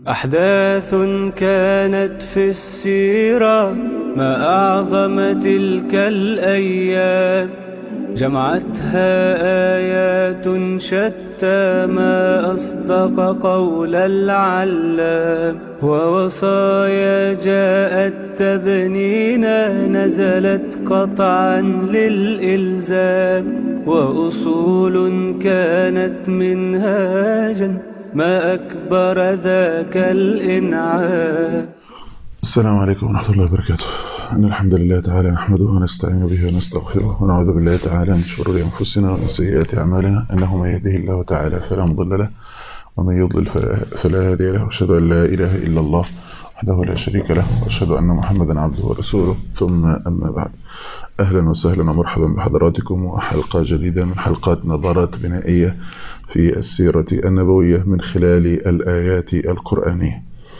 أحداث كانت في السيرة ما أعظم تلك الأيام جمعتها آيات شتى ما أصدق قول العلام ووصايا جاءت تبنينا نزلت قطعا للإلزام وأصول كانت منهاجا ما أكبر ذاك الإنعام السلام عليكم ورحمة الله وبركاته إن الحمد لله تعالى نحمده ونستعين به ونستغفره ونعوذ بالله تعالى من شرور أنفسنا ومن سيئات أعمالنا إنه من يهده الله تعالى فلا مضل له ومن يضلل فلا, فلا هادي له وأشهد أن لا إله إلا الله وحده لا شريك له وأشهد أن محمدا عبده ورسوله ثم أما بعد أهلا وسهلا ومرحبا بحضراتكم وحلقة جديدة من حلقات نظرات بنائية في السيرة النبوية من خلال الآيات القرآنية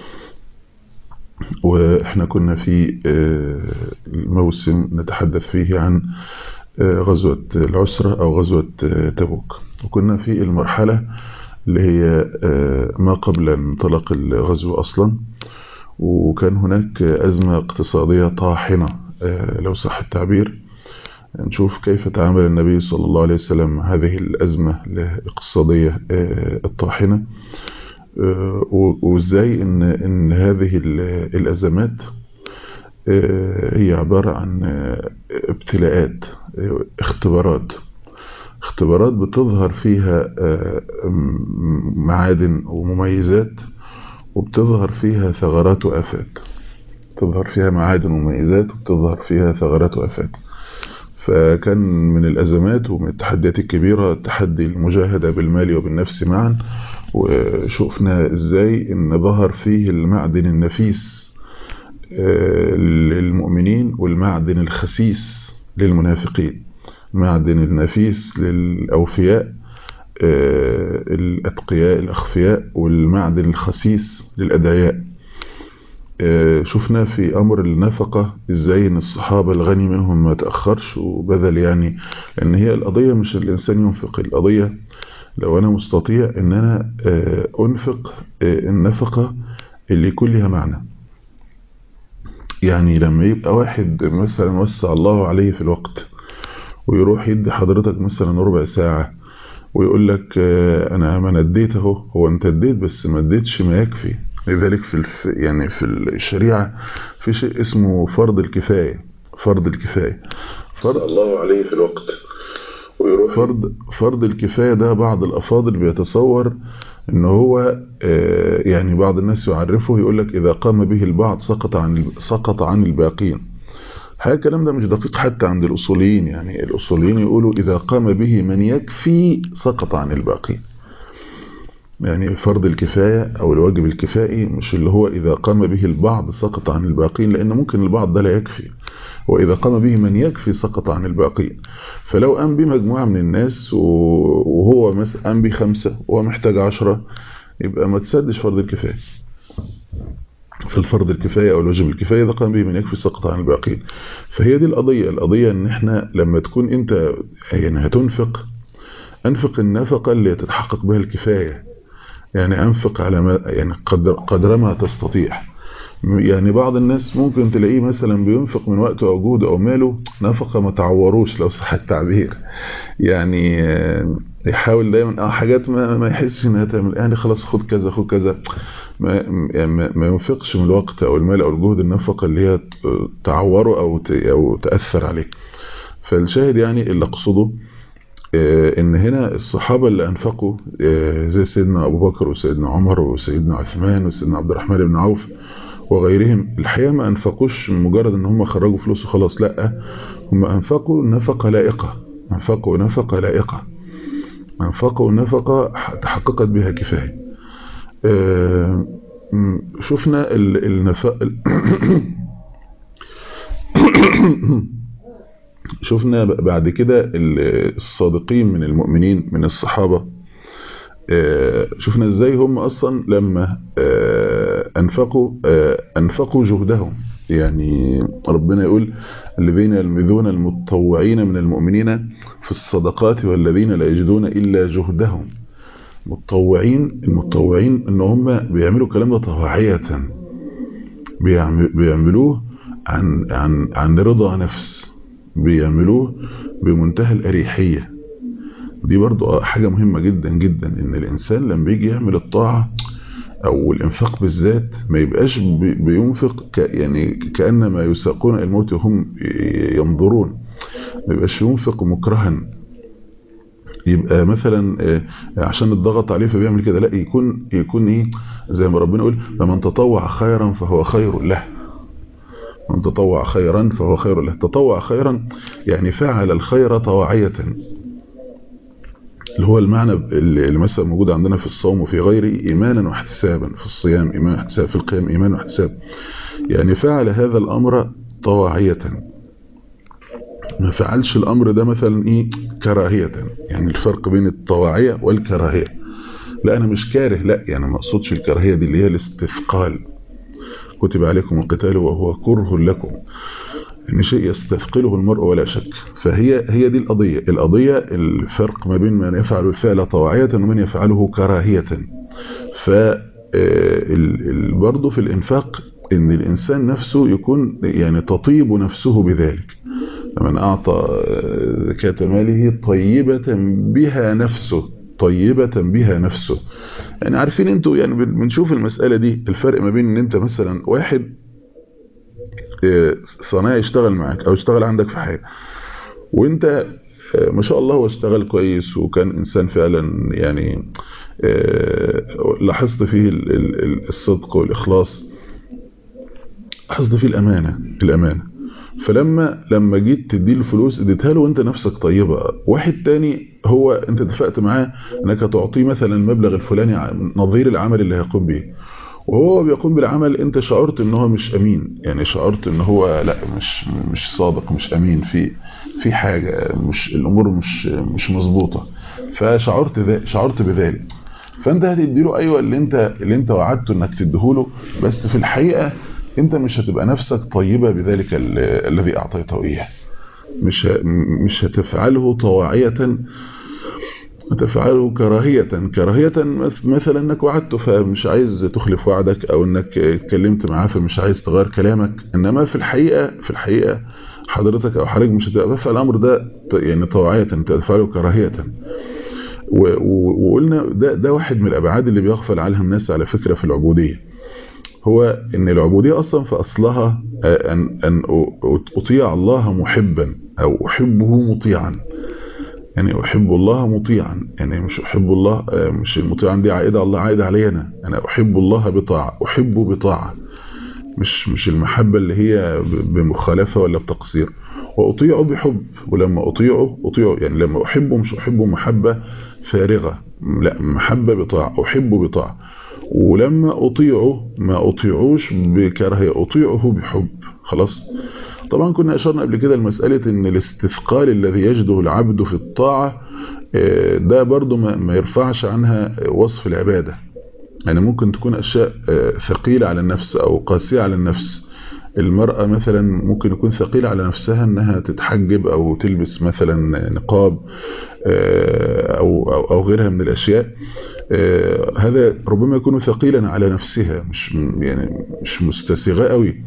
وإحنا كنا في الموسم نتحدث فيه عن غزوة العسرة أو غزوة تبوك وكنا في المرحلة اللي هي ما قبل انطلاق الغزو أصلا وكان هناك أزمة اقتصادية طاحنة لو صح التعبير نشوف كيف تعامل النبي صلى الله عليه وسلم هذه الأزمة الاقتصادية الطاحنة وازاي ان ان هذه الازمات هي عبارة عن ابتلاءات اختبارات اختبارات بتظهر فيها معادن ومميزات وبتظهر فيها ثغرات وآفات تظهر فيها معادن ومميزات وبتظهر فيها ثغرات وآفات فكان من الأزمات ومن التحديات الكبيرة تحدي المجاهدة بالمال وبالنفس معا وشوفنا ازاي ان ظهر فيه المعدن النفيس للمؤمنين والمعدن الخسيس للمنافقين المعدن النفيس للأوفياء الأتقياء الأخفياء والمعدن الخسيس للأدعياء شفنا في أمر النفقة إزاي أن الصحابة الغني منهم ما تأخرش وبذل يعني لأن هي القضية مش الإنسان ينفق القضية لو أنا مستطيع أن أنا أنفق النفقة اللي يكون لها معنى يعني لما يبقى واحد مثلا وسع الله عليه في الوقت ويروح يدي حضرتك مثلا ربع ساعة ويقول لك أنا ما نديت اهو هو أنت اديت بس ما اديتش ما يكفي لذلك في الف يعني في الشريعة في شيء اسمه فرض الكفاية فرض الكفاية فرض الله عليه في الوقت ويروح فرض فرض الكفاية ده بعض الأفاضل بيتصور ان هو يعني بعض الناس يعرفه يقول لك إذا قام به البعض سقط عن سقط عن الباقين هذا الكلام ده مش دقيق حتى عند الأصوليين يعني الأصوليين يقولوا إذا قام به من يكفي سقط عن الباقين يعني فرض الكفاية أو الواجب الكفائي مش اللي هو إذا قام به البعض سقط عن الباقين لأن ممكن البعض ده لا يكفي وإذا قام به من يكفي سقط عن الباقين فلو قام بمجموعة من الناس وهو مثلا قام بخمسة وهو محتاج عشرة يبقى ما تسدش فرض الكفاية في الفرض الكفاية أو الواجب الكفاية إذا قام به من يكفي سقط عن الباقين فهي دي القضية القضية إن إحنا لما تكون أنت يعني هتنفق أنفق النفقة اللي تتحقق بها الكفاية يعني أنفق على ما يعني قدر, قدر ما تستطيع يعني بعض الناس ممكن تلاقيه مثلا بينفق من وقته أو جهده أو ماله نفقة ما تعوروش لو صح التعبير يعني يحاول دايما اه حاجات ما, ما يحسش انها تعمل يعني خلاص خد كذا خد كذا ما يعني ما ينفقش من الوقت او المال او الجهد النفقة اللي هي تعوره او او تأثر عليه فالشاهد يعني اللي اقصده ان هنا الصحابة اللي انفقوا زي سيدنا ابو بكر وسيدنا عمر وسيدنا عثمان وسيدنا عبد الرحمن بن عوف وغيرهم الحقيقة ما انفقوش مجرد ان هم خرجوا فلوس وخلاص لا هم انفقوا نفقة لائقة انفقوا نفقة لائقة انفقوا نفقة تحققت بها كفاية شفنا النفق شفنا بعد كده الصادقين من المؤمنين من الصحابة شفنا ازاي هم اصلا لما انفقوا انفقوا جهدهم يعني ربنا يقول الذين يلمذون المتطوعين من المؤمنين في الصدقات والذين لا يجدون إلا جهدهم متطوعين المتطوعين ان هم بيعملوا الكلام ده طواعية بيعملوه عن عن عن رضا نفس بيعملوه بمنتهى الأريحية دي برضو حاجة مهمة جدا جدا ان الانسان لما بيجي يعمل الطاعة او الانفاق بالذات ما يبقاش بينفق ك يعني كأنما يساقون الموت وهم ينظرون ما يبقاش ينفق مكرها يبقى مثلا عشان الضغط عليه فبيعمل كده لا يكون يكون ايه زي ما ربنا يقول فمن تطوع خيرا فهو خير له من تطوع خيرا فهو خير له تطوع خيرا يعني فعل الخير طواعية اللي هو المعنى اللي مثلا موجود عندنا في الصوم وفي غيره إيمانا واحتسابا في الصيام إيمان واحتساب في القيام إيمان واحتساب يعني فعل هذا الأمر طواعية ما فعلش الأمر ده مثلا إيه كراهية يعني الفرق بين الطواعية والكراهية لا أنا مش كاره لا يعني ما أقصدش الكراهية دي اللي هي الاستثقال كتب عليكم القتال وهو كره لكم ان شيء يستثقله المرء ولا شك فهي هي دي القضية القضية الفرق ما بين من يفعل الفعل طواعية ومن يفعله كراهية ف برضه في الانفاق ان الانسان نفسه يكون يعني تطيب نفسه بذلك من اعطى زكاة ماله طيبة بها نفسه طيبة بها نفسه يعني عارفين انتوا يعني بنشوف المسألة دي الفرق ما بين ان انت مثلا واحد صنايعي يشتغل معاك او يشتغل عندك في حاجة وانت ما شاء الله هو اشتغل كويس وكان انسان فعلا يعني لاحظت فيه الصدق والاخلاص لاحظت فيه الامانة الامانة فلما لما جيت تدي له فلوس اديتها له وانت نفسك طيبة واحد تاني هو انت اتفقت معاه انك تعطيه مثلا المبلغ الفلاني نظير العمل اللي هيقوم به وهو بيقوم بالعمل انت شعرت ان هو مش امين يعني شعرت ان هو لا مش مش صادق مش امين في في حاجة مش الامور مش مش مظبوطة فشعرت ذا شعرت بذلك فانت هتدي له ايوه اللي انت اللي انت وعدته انك تديهوله بس في الحقيقة انت مش هتبقى نفسك طيبة بذلك الذي اعطيته اياه مش مش هتفعله طواعية تفعله كراهية كراهية مثلا انك وعدته فمش عايز تخلف وعدك او انك اتكلمت معاه فمش عايز تغير كلامك انما في الحقيقة في الحقيقة حضرتك او حضرتك مش هتبقى بفعل الامر ده يعني طواعية انت تفعله كراهية وقلنا ده ده واحد من الابعاد اللي بيغفل عنها الناس على فكرة في العبودية هو ان العبودية اصلا في اصلها ان, أن اطيع الله محبا او احبه مطيعا يعني احب الله مطيعا يعني مش احب الله مش المطيعا دي عائدة الله عائدة علي انا انا احب الله بطاعة احبه بطاعة مش مش المحبة اللي هي بمخالفة ولا بتقصير واطيعه بحب ولما اطيعه اطيعه يعني لما احبه مش احبه محبة فارغة لا محبة بطاعة احبه بطاعة ولما اطيعه ما اطيعوش بكراهية اطيعه بحب خلاص طبعا كنا اشرنا قبل كده لمسألة ان الاستثقال الذي يجده العبد في الطاعة ده برضو ما يرفعش عنها وصف العبادة يعني ممكن تكون اشياء ثقيلة على النفس او قاسية على النفس المرأة مثلا ممكن يكون ثقيلة على نفسها انها تتحجب او تلبس مثلا نقاب او, أو, أو غيرها من الاشياء هذا ربما يكون ثقيلا على نفسها مش يعني مش مستسيغة قوي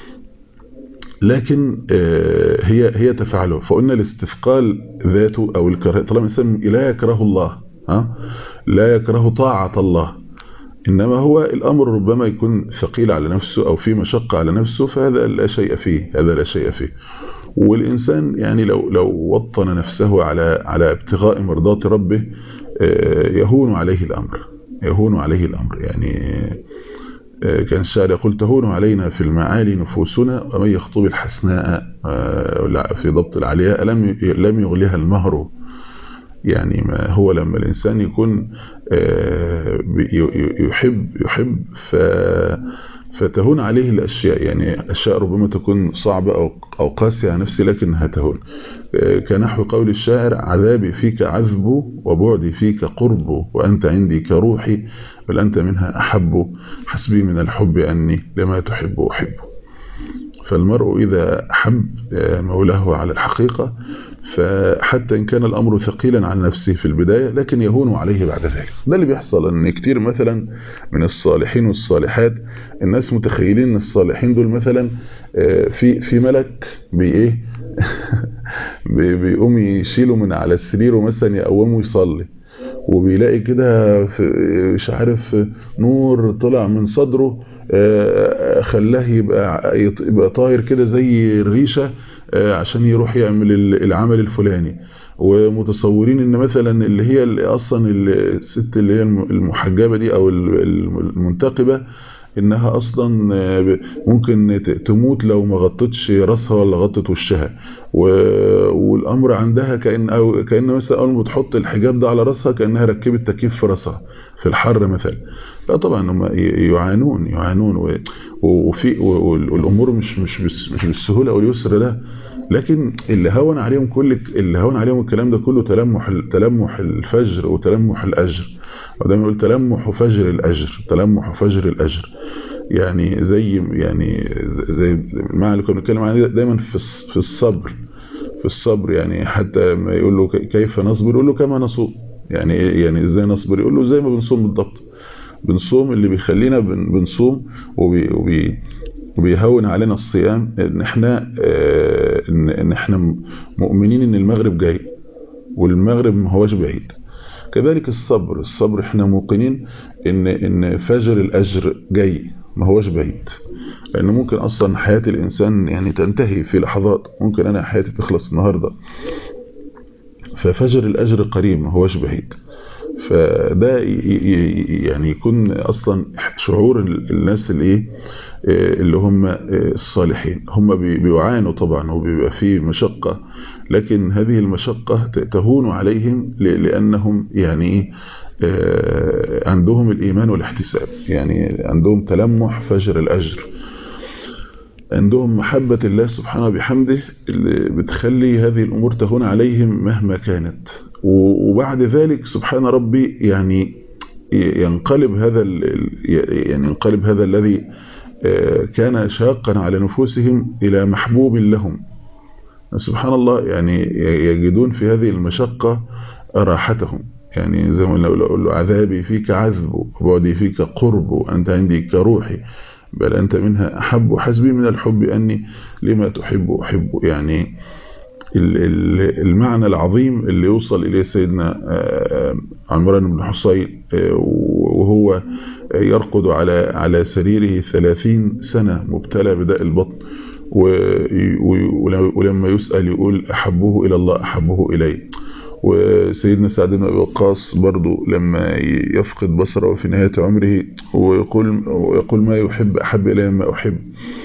لكن هي هي تفعله فقلنا الاستثقال ذاته او الكراهيه طالما الانسان لا يكره الله ها لا يكره طاعه الله انما هو الامر ربما يكون ثقيل على نفسه او في مشقه على نفسه فهذا لا شيء فيه هذا لا شيء فيه والانسان يعني لو لو وطن نفسه على على ابتغاء مرضات ربه يهون عليه الامر يهون عليه الامر يعني كان الشاعر يقول تهون علينا في المعالي نفوسنا ومن يخطب الحسناء في ضبط العلياء لم لم يغلها المهر يعني ما هو لما الإنسان يكون يحب يحب ف فتهون عليه الأشياء يعني أشياء ربما تكون صعبة أو أو قاسية على نفسي لكنها تهون كنحو قول الشاعر عذابي فيك عذب وبعدي فيك قرب وأنت عندي كروحي بل أنت منها أحب حسبي من الحب أني لما تحب أحب فالمرء إذا حب مولاه على الحقيقة فحتى إن كان الأمر ثقيلا على نفسه في البداية لكن يهون عليه بعد ذلك ده اللي بيحصل أن كتير مثلا من الصالحين والصالحات الناس متخيلين أن الصالحين دول مثلا في في ملك بي إيه بيقوم يشيله من على السرير ومثلا يقومه يصلي وبيلاقي كده مش عارف نور طلع من صدره خلاه يبقى يبقى طاير كده زي الريشه عشان يروح يعمل العمل الفلاني ومتصورين ان مثلا اللي هي اللي اصلا الست اللي هي المحجبه دي او المنتقبه انها اصلا ممكن تموت لو ما غطتش راسها ولا غطت وشها والامر عندها كان او كان مثلا اول ما بتحط الحجاب ده على راسها كانها ركبت تكييف في راسها في الحر مثلا لا طبعا هم يعانون يعانون وفي والامور مش مش مش بالسهوله واليسر ده لكن اللي هون عليهم كل اللي هون عليهم الكلام ده كله تلمح تلمح الفجر وتلمح الاجر ودايما يقول تلمح فجر الاجر تلمح فجر الاجر يعني زي يعني زي المعنى اللي كنا بنتكلم عليه دايما في في الصبر في الصبر يعني حتى ما يقول له كيف نصبر يقول له كما نصوم يعني يعني ازاي نصبر يقول له زي ما بنصوم بالضبط بنصوم اللي بيخلينا بنصوم وبي وبي وبيهون علينا الصيام ان احنا اه ان احنا مؤمنين ان المغرب جاي والمغرب ما هوش بعيد كذلك الصبر الصبر احنا موقنين ان ان فجر الاجر جاي ما هوش بعيد لان ممكن اصلا حياة الانسان يعني تنتهي في لحظات ممكن انا حياتي تخلص النهاردة ففجر الاجر قريب ما هوش بعيد فده يعني يكون اصلا شعور الناس اللي ايه اللي هم الصالحين هم بيعانوا طبعا وبيبقى فيه مشقة لكن هذه المشقة تهون عليهم لأنهم يعني عندهم الإيمان والاحتساب يعني عندهم تلمح فجر الأجر عندهم محبة الله سبحانه بحمده اللي بتخلي هذه الأمور تهون عليهم مهما كانت وبعد ذلك سبحان ربي يعني ينقلب هذا يعني ينقلب هذا الذي كان شاقا على نفوسهم إلى محبوب لهم سبحان الله يعني يجدون في هذه المشقة راحتهم يعني زي ما نقول له عذابي فيك عذب وبعدي فيك قرب وأنت عندي كروحي بل أنت منها أحب حسبي من الحب أني لما تحب أحب يعني المعنى العظيم اللي يوصل إليه سيدنا عمران بن حصين وهو يرقد على على سريره ثلاثين سنة مبتلى بداء البطن ولما يسأل يقول أحبه إلى الله أحبه إليه وسيدنا سعد بن أبي وقاص برضو لما يفقد بصره في نهاية عمره ويقول, ويقول ما يحب أحب إليه ما أحب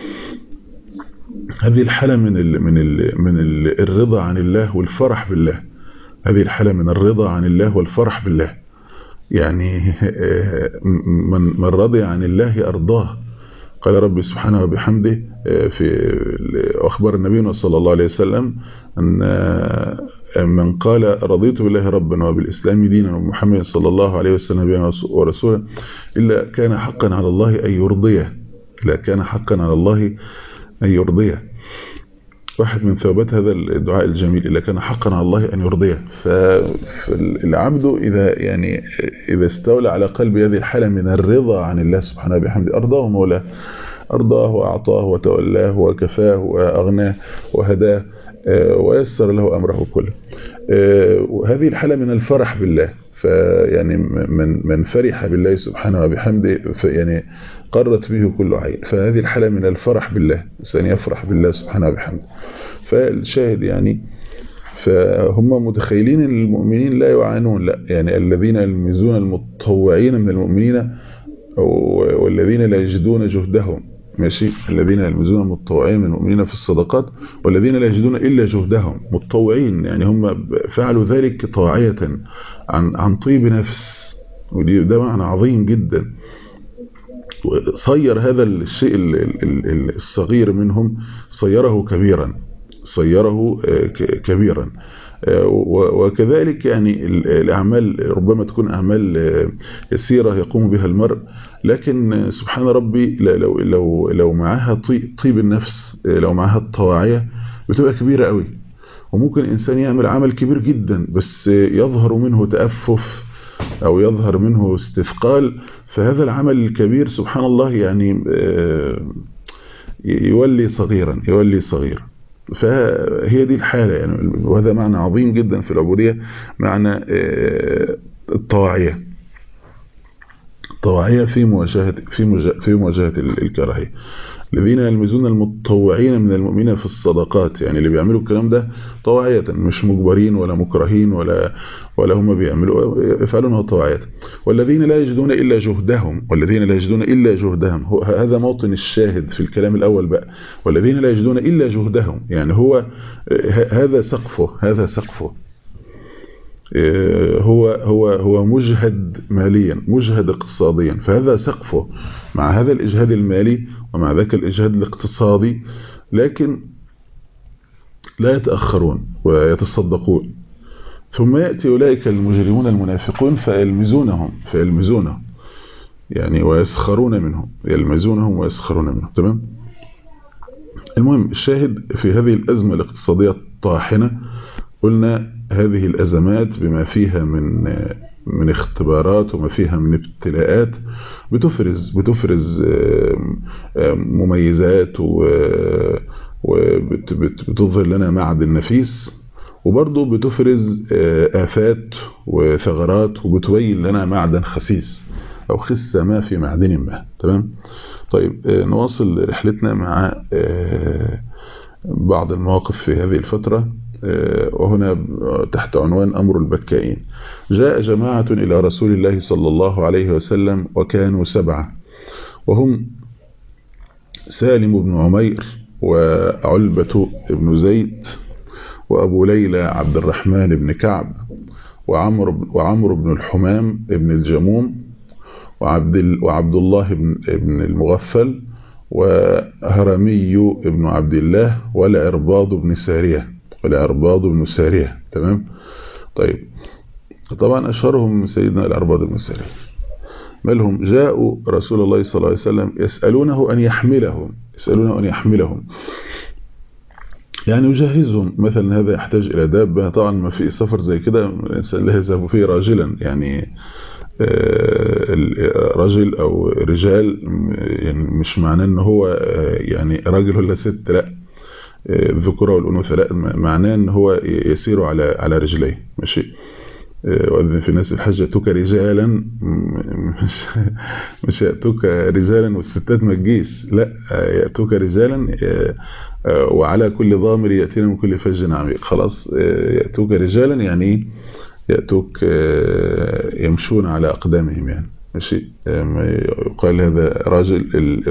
هذه الحالة من ال من ال من ال الرضا عن الله والفرح بالله هذه الحالة من الرضا عن الله والفرح بالله يعني من من رضي عن الله أرضاه قال ربي سبحانه وبحمده في أخبار النبي صلى الله عليه وسلم أن من قال رضيت بالله ربا وبالإسلام دينا ومحمد صلى الله عليه وسلم ورسوله إلا كان حقا على الله أن يرضيه إلا كان حقا على الله أن يرضيه واحد من ثوابات هذا الدعاء الجميل إلا كان حقا على الله أن يرضيه فالعبد إذا يعني إذا استولى على قلب هذه الحالة من الرضا عن الله سبحانه وبحمده أرضاه مولاه أرضاه وأعطاه وتولاه وكفاه وأغناه وهداه ويسر له أمره كله وهذه الحالة من الفرح بالله فيعني من من فرح بالله سبحانه وبحمده يعني قرت به كل عين فهذه الحالة من الفرح بالله الإنسان يفرح بالله سبحانه وبحمده فالشاهد يعني فهم متخيلين ان المؤمنين لا يعانون لا يعني الذين يلمزون المتطوعين من المؤمنين والذين لا يجدون جهدهم ماشي الذين يلمزون المتطوعين من المؤمنين في الصدقات والذين لا يجدون إلا جهدهم متطوعين يعني هم فعلوا ذلك طاعية عن عن طيب نفس ودي ده معنى عظيم جدا صير هذا الشيء الصغير منهم صيره كبيرا صيره كبيرا وكذلك يعني الأعمال ربما تكون أعمال يسيرة يقوم بها المرء لكن سبحان ربي لو, لو, لو معها طيب النفس لو معها الطواعية بتبقى كبيرة قوي وممكن إنسان يعمل عمل كبير جدا بس يظهر منه تأفف أو يظهر منه استثقال فهذا العمل الكبير سبحان الله يعني يولي صغيرا يولي صغيرا فهي دي الحالة يعني وهذا معنى عظيم جدا في العبودية معنى الطواعية الطواعية في مواجهة في في مواجهة الكراهية الذين يلمزون المتطوعين من المؤمنين في الصدقات يعني اللي بيعملوا الكلام ده طواعية مش مجبرين ولا مكرهين ولا ولا هم بيعملوا يفعلونه طواعية والذين لا يجدون إلا جهدهم والذين لا يجدون إلا جهدهم هذا موطن الشاهد في الكلام الأول بقى والذين لا يجدون إلا جهدهم يعني هو هذا سقفه هذا سقفه هو هو هو مجهد ماليا مجهد اقتصاديا فهذا سقفه مع هذا الإجهاد المالي ومع ذاك الإجهاد الاقتصادي لكن لا يتأخرون ويتصدقون ثم يأتي أولئك المجرمون المنافقون فيلمزونهم فيلمزونهم يعني ويسخرون منهم يلمزونهم ويسخرون منهم تمام المهم الشاهد في هذه الأزمة الاقتصادية الطاحنة قلنا هذه الأزمات بما فيها من من اختبارات وما فيها من ابتلاءات بتفرز بتفرز مميزات وبتظهر لنا معدن نفيس وبرضه بتفرز آفات وثغرات وبتبين لنا معدن خسيس أو خس ما في معدن ما تمام طيب نواصل رحلتنا مع بعض المواقف في هذه الفترة وهنا تحت عنوان أمر البكائين جاء جماعة إلى رسول الله صلى الله عليه وسلم وكانوا سبعة وهم سالم بن عمير وعلبة بن زيد وأبو ليلى عبد الرحمن بن كعب وعمر, وعمر بن الحمام بن الجموم وعبد, وعبد الله بن, بن المغفل وهرمي بن عبد الله والعرباض بن سارية والعرباض بن سارية تمام طيب طبعا أشهرهم سيدنا العرباض بن سارية مالهم جاءوا رسول الله صلى الله عليه وسلم يسألونه أن يحملهم يسألونه أن يحملهم يعني يجهزهم مثلا هذا يحتاج إلى دابة طبعا ما في سفر زي كده الإنسان لا يذهب فيه راجلا يعني رجل أو رجال يعني مش معناه ان هو يعني راجل ولا ست لا الذكورة والأنوثة لا معناه ان هو يسير على على رجليه ماشي وأذن في الناس الحج يأتوك رجالا مش, مش يأتوك رجالا والستات ما تجيش لا يأتوك رجالا وعلى كل ضامر يأتينا من كل فج عميق خلاص يأتوك رجالا يعني يأتوك يمشون على أقدامهم يعني ماشي يقال هذا راجل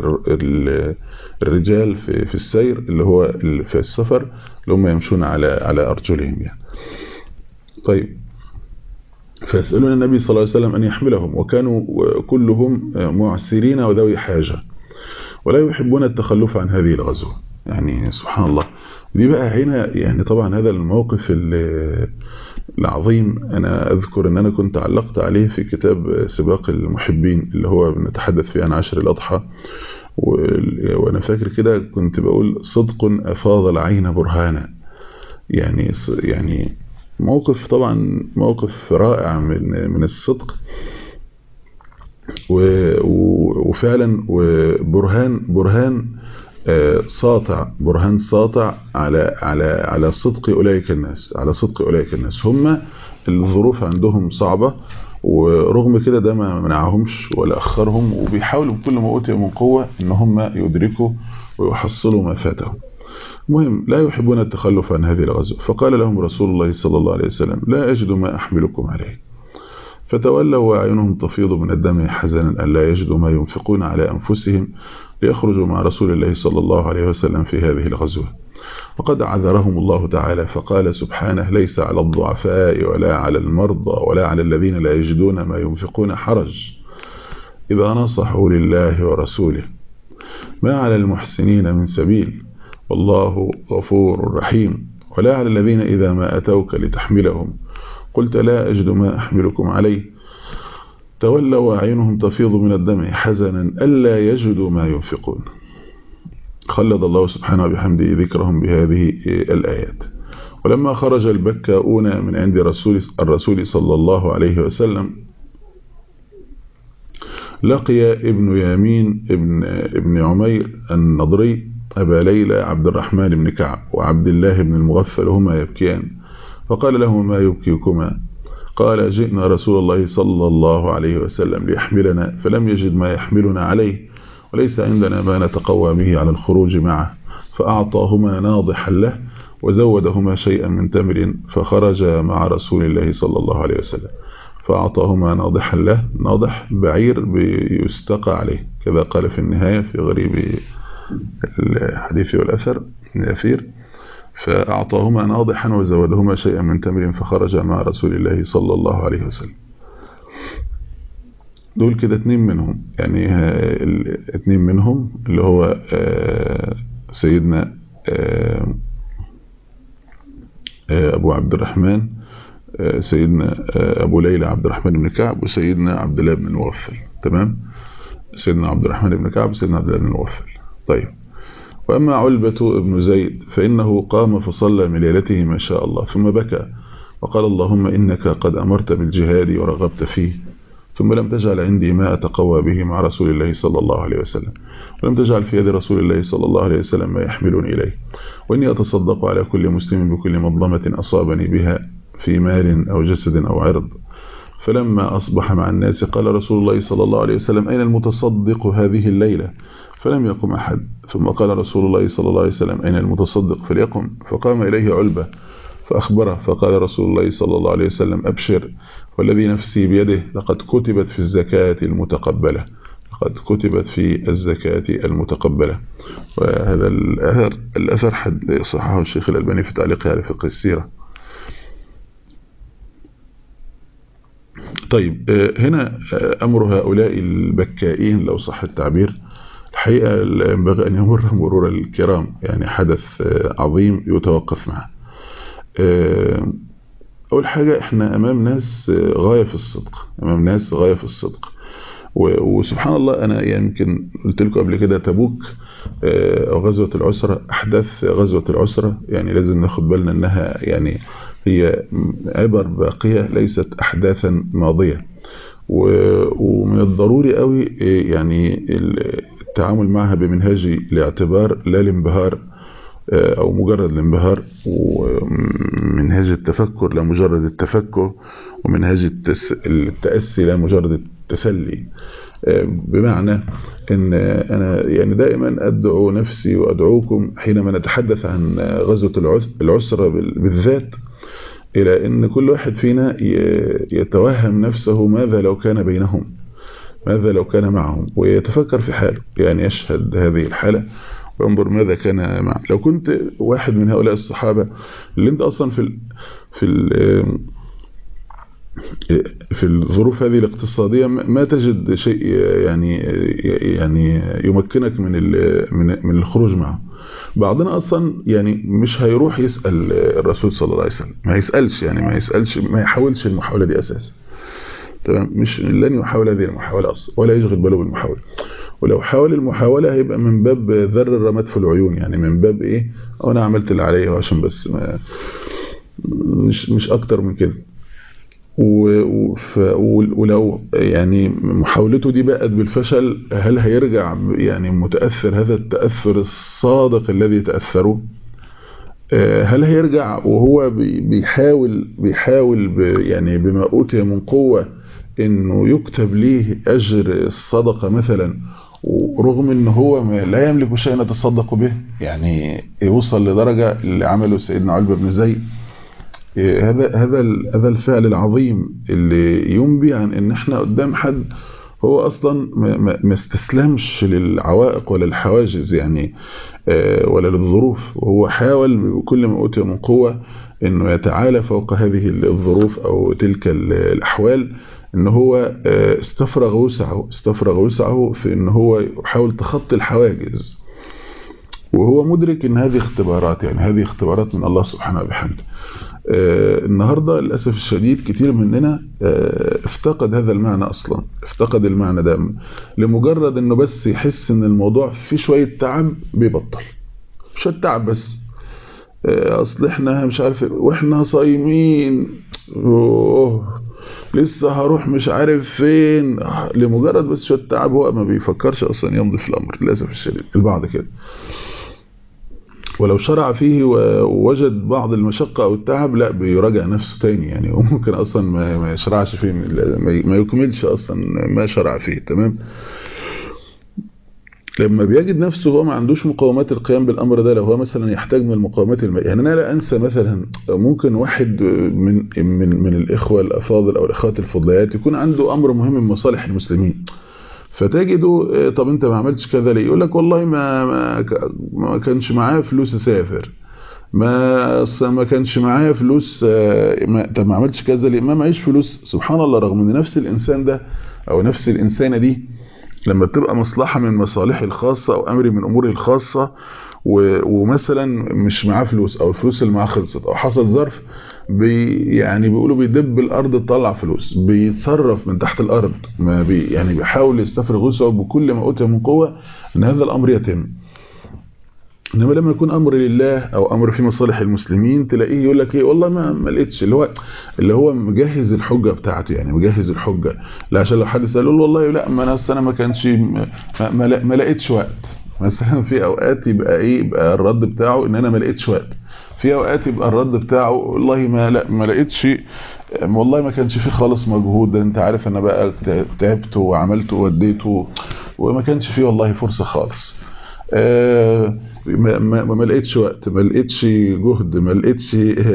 الرجال في في السير اللي هو في السفر اللي هم يمشون على على أرجلهم يعني طيب فيسألون النبي صلى الله عليه وسلم أن يحملهم وكانوا كلهم معسرين وذوي حاجة ولا يحبون التخلف عن هذه الغزوة يعني سبحان الله دي بقى هنا يعني طبعا هذا الموقف العظيم أنا أذكر أن أنا كنت علقت عليه في كتاب سباق المحبين اللي هو بنتحدث فيه عن عشر الأضحى وأنا فاكر كده كنت بقول صدق أفاض العين برهانا يعني يعني موقف طبعا موقف رائع من من الصدق وفعلا وبرهان برهان ساطع برهان ساطع على على على صدق اولئك الناس على صدق اولئك الناس هم الظروف عندهم صعبة ورغم كده ده ما منعهمش ولا اخرهم وبيحاولوا بكل ما اوتي من قوة ان هم يدركوا ويحصلوا ما فاتهم المهم لا يحبون التخلف عن هذه الغزوة فقال لهم رسول الله صلى الله عليه وسلم لا أجد ما أحملكم عليه فتولوا وأعينهم تفيض من الدم حزنا أن لا يجدوا ما ينفقون على أنفسهم ليخرجوا مع رسول الله صلى الله عليه وسلم في هذه الغزوة وقد عذرهم الله تعالى فقال سبحانه ليس على الضعفاء ولا على المرضى ولا على الذين لا يجدون ما ينفقون حرج إذا نصحوا لله ورسوله ما على المحسنين من سبيل والله غفور رحيم ولا على الذين إذا ما أتوك لتحملهم قلت لا أجد ما أحملكم عليه تولوا وأعينهم تفيض من الدمع حزنا ألا يجدوا ما ينفقون خلد الله سبحانه بحمده ذكرهم بهذه الآيات ولما خرج البكاؤون من عند رسول الرسول صلى الله عليه وسلم لقي ابن يامين ابن, ابن عمير النضري أبا ليلى عبد الرحمن بن كعب وعبد الله بن المغفل هما يبكيان فقال له ما يبكيكما قال جئنا رسول الله صلى الله عليه وسلم ليحملنا فلم يجد ما يحملنا عليه وليس عندنا ما نتقوى به على الخروج معه فأعطاهما ناضحا له وزودهما شيئا من تمر فخرج مع رسول الله صلى الله عليه وسلم فأعطاهما ناضحا له ناضح بعير بيستقى عليه كذا قال في النهاية في غريب الحديث والأثر من الأثير فأعطاهما ناضحا وزودهما شيئا من تمر فخرج مع رسول الله صلى الله عليه وسلم دول كده اتنين منهم يعني اتنين منهم اللي هو سيدنا أبو عبد الرحمن سيدنا أبو ليلى عبد الرحمن بن كعب وسيدنا عبد الله بن المغفل تمام سيدنا عبد الرحمن بن كعب وسيدنا عبد الله بن المغفل طيب وأما علبة بن زيد فإنه قام فصلى من ليلته ما شاء الله ثم بكى وقال اللهم إنك قد أمرت بالجهاد ورغبت فيه ثم لم تجعل عندي ما أتقوى به مع رسول الله صلى الله عليه وسلم ولم تجعل في يد رسول الله صلى الله عليه وسلم ما يحملني إليه وإني أتصدق على كل مسلم بكل مظلمة أصابني بها في مال أو جسد أو عرض فلما أصبح مع الناس قال رسول الله صلى الله عليه وسلم أين المتصدق هذه الليلة فلم يقم أحد ثم قال رسول الله صلى الله عليه وسلم أين المتصدق فليقم فقام إليه علبة فأخبره فقال رسول الله صلى الله عليه وسلم أبشر والذي نفسي بيده لقد كتبت في الزكاة المتقبلة لقد كتبت في الزكاة المتقبلة وهذا الأثر, الأثر حد صححه الشيخ الألباني في تعليقه على فقه السيرة طيب هنا أمر هؤلاء البكائين لو صح التعبير الحقيقة ينبغي أن يمر مرور الكرام يعني حدث عظيم يتوقف معه أول حاجة إحنا أمام ناس غاية في الصدق أمام ناس غاية في الصدق وسبحان الله أنا يمكن قلت لكم قبل كده تبوك أو غزوة العسرة أحداث غزوة العسرة يعني لازم ناخد بالنا أنها يعني هي عبر باقية ليست أحداثا ماضية ومن الضروري قوي يعني التعامل معها بمنهاج الاعتبار لا الانبهار أو مجرد الانبهار ومنهاج التفكر لا مجرد التفكر ومنهاج التأسي لا مجرد التسلي بمعنى ان انا يعني دائما ادعو نفسي وادعوكم حينما نتحدث عن غزوة العسرة بالذات الى ان كل واحد فينا يتوهم نفسه ماذا لو كان بينهم ماذا لو كان معهم ويتفكر في حاله يعني يشهد هذه الحالة وينظر ماذا كان معه لو كنت واحد من هؤلاء الصحابة اللي انت اصلا في ال في ال في الظروف هذه الاقتصادية ما تجد شيء يعني يعني يمكنك من من من الخروج معه بعضنا اصلا يعني مش هيروح يسأل الرسول صلى الله عليه وسلم ما يسألش يعني ما يسألش ما يحاولش المحاولة دي اساسا تمام مش لن يحاول هذه المحاولة اصلا ولا يشغل باله بالمحاولة ولو حاول المحاولة هيبقى من باب ذر الرماد في العيون يعني من باب ايه انا عملت اللي عليا عشان بس ما مش مش اكتر من كده ولو يعني محاولته دي بقت بالفشل هل هيرجع يعني متأثر هذا التأثر الصادق الذي تأثره هل هيرجع وهو بيحاول بيحاول يعني بما أوتي من قوة انه يكتب ليه اجر الصدقة مثلا ورغم ان هو لا يملك شيء يتصدق به يعني يوصل لدرجة اللي عمله سيدنا علبة بن زيد هذا هذا هذا الفعل العظيم اللي ينبي عن ان احنا قدام حد هو اصلا ما استسلمش للعوائق ولا الحواجز يعني ولا للظروف وهو حاول بكل ما اوتي من قوة انه يتعالى فوق هذه الظروف او تلك الاحوال ان هو استفرغ وسعه استفرغ وسعه في ان هو يحاول تخطي الحواجز وهو مدرك ان هذه اختبارات يعني هذه اختبارات من الله سبحانه وبحمده آه النهاردة للأسف الشديد كتير مننا آه افتقد هذا المعنى أصلا افتقد المعنى ده لمجرد انه بس يحس ان الموضوع فيه شوية تعب بيبطل شوية تعب بس آه اصل احنا مش عارف واحنا صايمين اوه لسه هروح مش عارف فين لمجرد بس شوية تعب هو ما بيفكرش اصلا يمضي في الامر للأسف الشديد البعض كده ولو شرع فيه ووجد بعض المشقة أو التعب لا بيراجع نفسه تاني يعني وممكن أصلا ما يشرعش فيه ما يكملش أصلا ما شرع فيه تمام لما بيجد نفسه هو ما عندوش مقاومات القيام بالأمر ده لو هو مثلا يحتاج من المقاومات المائية يعني أنا لا أنسى مثلا ممكن واحد من من من الإخوة الأفاضل أو الأخوات الفضليات يكون عنده أمر مهم من مصالح المسلمين فتجده طب انت ما عملتش كذا ليه يقول لك والله ما ما, ما كانش معايا فلوس اسافر ما ما كانش معايا فلوس ما طب ما عملتش كذا ليه ما معيش فلوس سبحان الله رغم ان نفس الانسان ده او نفس الانسانه دي لما بتبقى مصلحه من مصالحي الخاصه او امري من اموري الخاصه ومثلا مش معاه فلوس او الفلوس اللي معاه خلصت او حصل ظرف بي يعني بيقولوا بيدب الارض تطلع فلوس بيتصرف من تحت الارض ما بي يعني بيحاول يستفرغ وسعه بكل ما اوتي من قوه ان هذا الامر يتم انما لما يكون امر لله او امر في مصالح المسلمين تلاقيه يقول لك ايه والله ما ما لقيتش اللي هو اللي هو مجهز الحجه بتاعته يعني مجهز الحجه لا عشان لو حد سال له والله لا ما انا انا ما كانش ما, ما, ما لقيتش وقت مثلا في اوقات يبقى ايه يبقى الرد بتاعه ان انا ما لقيتش وقت في اوقات يبقى الرد بتاعه والله ما لا ما لقيتش والله ما كانش فيه خالص مجهود ده انت عارف انا بقى تعبت وعملت ووديته وما كانش فيه والله فرصه خالص آه ما, ما, ما لقيتش وقت ما لقيتش جهد ما لقيتش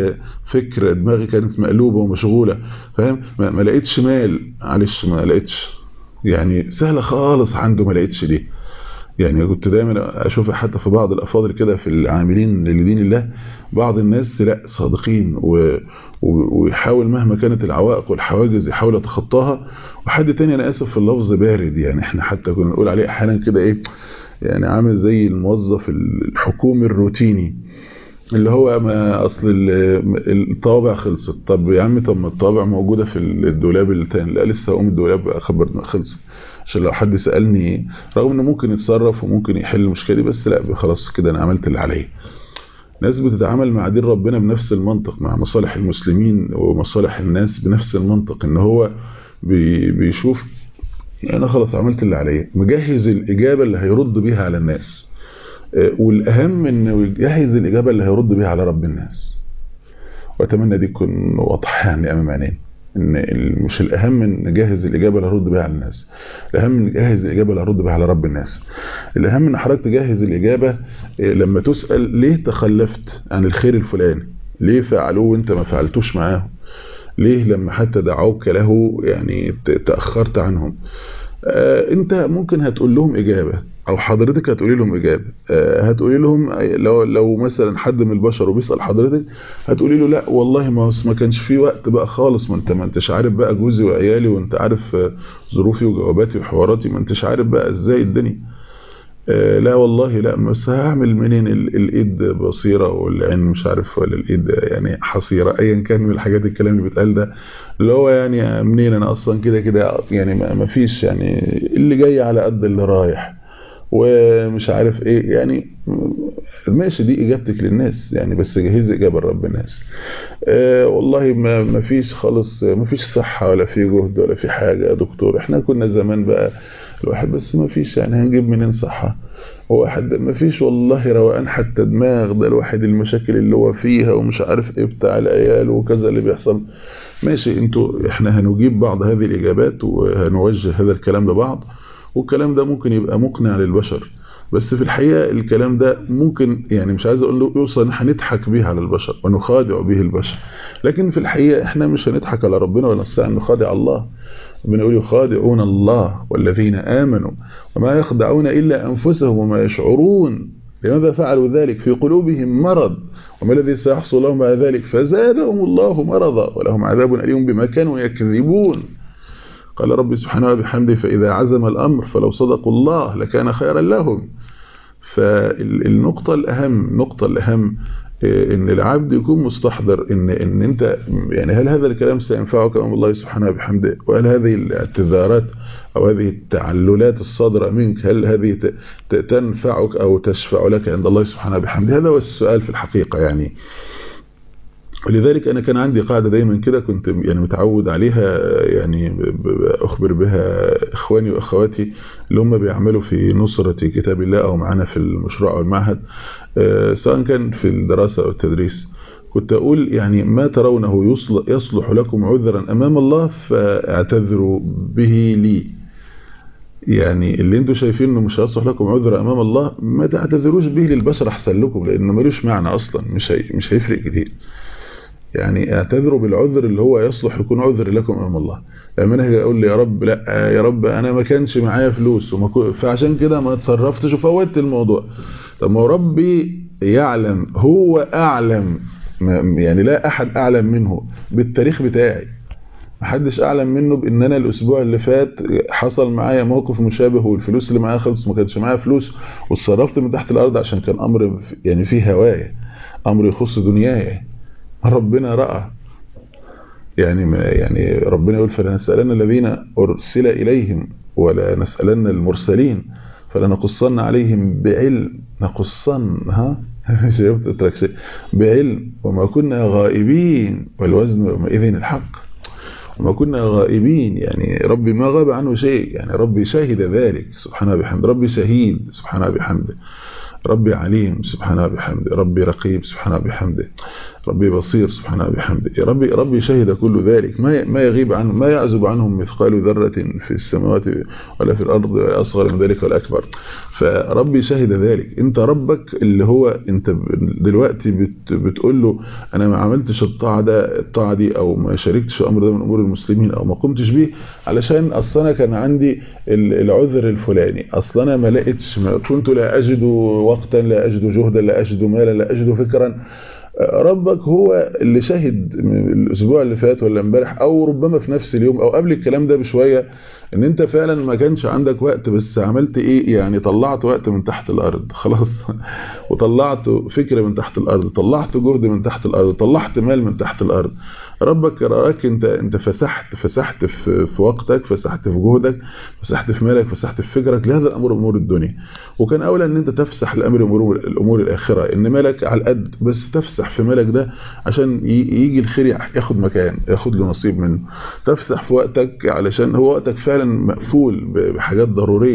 فكره دماغي كانت مقلوبه ومشغوله فاهم ما, ما لقيتش مال معلش ما لقيتش يعني سهله خالص عنده ما لقيتش دي يعني كنت دايما اشوف حتى في بعض الافاضل كده في العاملين لدين الله بعض الناس لا صادقين و... ويحاول مهما كانت العوائق والحواجز يحاول يتخطاها وحد تاني انا اسف في اللفظ بارد يعني احنا حتى كنا نقول عليه احيانا كده ايه يعني عامل زي الموظف الحكومي الروتيني اللي هو ما اصل الطوابع خلصت طب يا عم طب ما الطوابع موجوده في الدولاب التاني لا لسه اقوم الدولاب اخبر خلصت عشان لو حد سالني رغم انه ممكن يتصرف وممكن يحل المشكله دي بس لا خلاص كده انا عملت اللي عليا ناس بتتعامل مع دين ربنا بنفس المنطق مع مصالح المسلمين ومصالح الناس بنفس المنطق ان هو بي بيشوف انا خلاص عملت اللي عليا مجهز الاجابه اللي هيرد بيها على الناس والاهم انه يجهز الاجابه اللي هيرد بيها على رب الناس واتمنى دي تكون واضحه يعني امام عينينا ان مش الاهم ان نجهز الاجابه اللي هرد بيها على الناس الاهم ان نجهز الاجابه اللي هرد بيها على رب الناس الاهم ان حضرتك تجهز الاجابه لما تسال ليه تخلفت عن الخير الفلاني ليه فعلوه وانت ما فعلتوش معاهم ليه لما حتى دعوك له يعني تاخرت عنهم آه انت ممكن هتقول لهم اجابه او حضرتك هتقولي لهم اجابه آه هتقولي لهم لو لو مثلا حد من البشر وبيسال حضرتك هتقولي له لا والله ما ما كانش في وقت بقى خالص ما انت ما انتش عارف بقى جوزي وعيالي وانت عارف ظروفي وجواباتي وحواراتي ما انتش عارف بقى ازاي الدنيا آه لا والله لا بس هعمل منين الايد بصيره والعين مش عارف ولا الايد يعني حصيره ايا كان من الحاجات الكلام اللي بيتقال ده اللي هو يعني منين انا اصلا كده كده يعني ما فيش يعني اللي جاي على قد اللي رايح ومش عارف ايه يعني ماشي دي اجابتك للناس يعني بس جهزي اجابه لرب الناس آه والله ما ما فيش خالص ما فيش صحه ولا في جهد ولا في حاجه يا دكتور احنا كنا زمان بقى الواحد بس ما فيش يعني هنجيب منين صحه واحد ما فيش والله روقان حتى دماغ ده الواحد المشاكل اللي هو فيها ومش عارف ايه بتاع العيال وكذا اللي بيحصل ماشي انتوا احنا هنجيب بعض هذه الاجابات وهنوجه هذا الكلام لبعض والكلام ده ممكن يبقى مقنع للبشر بس في الحقيقة الكلام ده ممكن يعني مش عايز اقول له يوصل ان هنضحك به على البشر ونخادع به البشر لكن في الحقيقة احنا مش هنضحك على ربنا ولا نستطيع ان نخادع الله ربنا يقول يخادعون الله والذين آمنوا وما يخدعون إلا أنفسهم وما يشعرون لماذا فعلوا ذلك في قلوبهم مرض وما الذي سيحصل لهم بعد ذلك فزادهم الله مرضا ولهم عذاب أليم بما كانوا يكذبون قال ربي سبحانه وبحمده فإذا عزم الأمر فلو صدقوا الله لكان خيرا لهم فالنقطة الأهم النقطة الأهم ان العبد يكون مستحضر ان ان انت يعني هل هذا الكلام سينفعك امام الله سبحانه وبحمده وهل هذه الاعتذارات او هذه التعللات الصادره منك هل هذه تنفعك او تشفع لك عند الله سبحانه وبحمده هذا هو السؤال في الحقيقه يعني ولذلك انا كان عندي قاعده دايما كده كنت يعني متعود عليها يعني اخبر بها اخواني واخواتي اللي هم بيعملوا في نصره كتاب الله او معانا في المشروع او المعهد سواء كان في الدراسه او التدريس كنت اقول يعني ما ترونه يصلح لكم عذرا امام الله فاعتذروا به لي يعني اللي انتوا شايفينه مش هيصلح لكم عذر امام الله ما تعتذروش به للبشر احسن لكم لانه ملوش معنى اصلا مش هي مش هيفرق كتير يعني اعتذروا بالعذر اللي هو يصلح يكون عذر لكم امام الله لما انا هاجي اقول لي يا رب لا يا رب انا ما كانش معايا فلوس وما فعشان كده ما اتصرفتش وفوتت الموضوع طب ما هو ربي يعلم هو اعلم يعني لا احد اعلم منه بالتاريخ بتاعي محدش اعلم منه بان انا الاسبوع اللي فات حصل معايا موقف مشابه والفلوس اللي معايا خلص ما كانش معايا فلوس واتصرفت من تحت الارض عشان كان امر يعني فيه هوايه امر يخص دنياي ربنا راى يعني ما يعني ربنا يقول فلنسالن الذين ارسل اليهم ولا نسالن المرسلين فلنقصن عليهم بعلم نقصن ها شفت تركسي بعلم وما كنا غائبين والوزن يومئذ الحق وما كنا غائبين يعني ربي ما غاب عنه شيء يعني ربي شاهد ذلك سبحانه بحمد ربي شهيد سبحانه بحمده ربي عليم سبحانه بحمده ربي رقيب سبحانه بحمده ربي بصير سبحانه بحمده ربي ربي شهد كل ذلك ما ما يغيب عنه ما يعزب عنهم مثقال ذرة في السماوات ولا في الأرض أصغر من ذلك ولا أكبر فربي شهد ذلك انت ربك اللي هو انت دلوقتي بت بتقول له انا ما عملتش الطاعه ده الطاعه دي او ما شاركتش في امر ده من امور المسلمين او ما قمتش بيه علشان اصل انا كان عندي العذر الفلاني اصل انا ما لقيتش ما كنت لا اجد وقتا لا اجد جهدا لا اجد مالا لا اجد فكرا ربك هو اللي شهد الاسبوع اللي فات ولا امبارح او ربما في نفس اليوم او قبل الكلام ده بشويه ان انت فعلا ما كانش عندك وقت بس عملت ايه يعني طلعت وقت من تحت الارض خلاص وطلعت فكرة من تحت الارض طلعت جهد من تحت الارض طلعت مال من تحت الارض ربك راك انت انت فسحت فسحت في, في وقتك فسحت في جهدك فسحت في مالك فسحت في فكرك لهذا الامر امور الدنيا وكان اولى ان انت تفسح الامر امور الامور الاخره ان مالك على القد بس تفسح في مالك ده عشان يجي الخير ياخد مكان ياخد له نصيب منه تفسح في وقتك علشان هو وقتك فعلا مقفول بحاجات ضروريه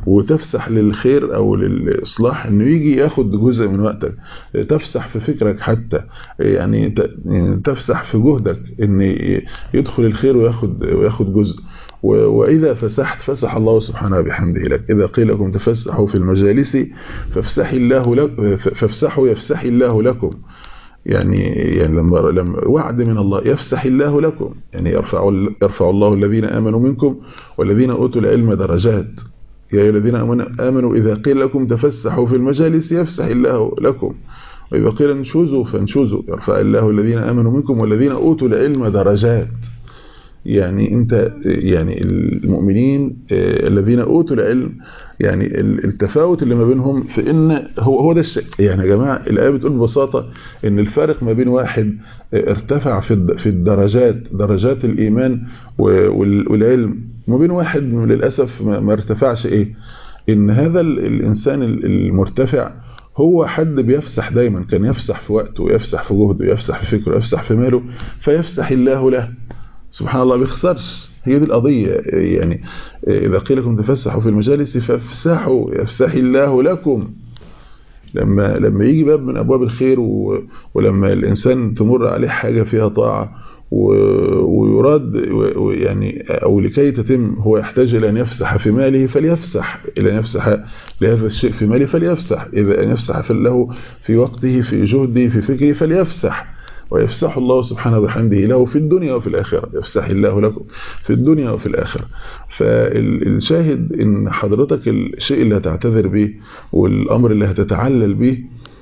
وتفسح للخير او للاصلاح انه يجي ياخد جزء من وقتك تفسح في فكرك حتى يعني تفسح في جهدك ان يدخل الخير وياخد وياخد جزء وإذا فسحت فسح الله سبحانه بحمده لك إذا قيل لكم تفسحوا في المجالس فافسح الله لك فافسحوا يفسح الله لكم يعني يعني لما لما وعد من الله يفسح الله لكم يعني يرفع يرفع الله الذين آمنوا منكم والذين أوتوا العلم درجات يا أيها الذين آمنوا إذا قيل لكم تفسحوا في المجالس يفسح الله لكم وإذا قيل انشزوا فانشزوا يرفع الله الذين آمنوا منكم والذين أوتوا العلم درجات يعني انت يعني المؤمنين الذين اوتوا العلم يعني التفاوت اللي ما بينهم في ان هو هو ده الشيء يعني يا جماعه الايه بتقول ببساطه ان الفارق ما بين واحد ارتفع في في الدرجات درجات الايمان والعلم وما بين واحد للاسف ما ارتفعش ايه ان هذا الانسان المرتفع هو حد بيفسح دايما كان يفسح في وقته ويفسح في جهده ويفسح في فكره ويفسح في ماله فيفسح الله له سبحان الله بيخسرش هي دي القضية يعني إذا قيل لكم تفسحوا في المجالس فافسحوا يفسح الله لكم لما لما يجي باب من أبواب الخير ولما الإنسان تمر عليه حاجة فيها طاعة ويراد يعني أو لكي تتم هو يحتاج إلى أن يفسح في ماله فليفسح إلى أن يفسح لهذا الشيء في ماله فليفسح إذا أن يفسح له في وقته في جهده في فكره فليفسح ويفسح الله سبحانه بحمده له في الدنيا وفي الآخرة يفسح الله لكم في الدنيا وفي الآخرة فالشاهد ان حضرتك الشيء اللي هتعتذر به والأمر اللي هتتعلل به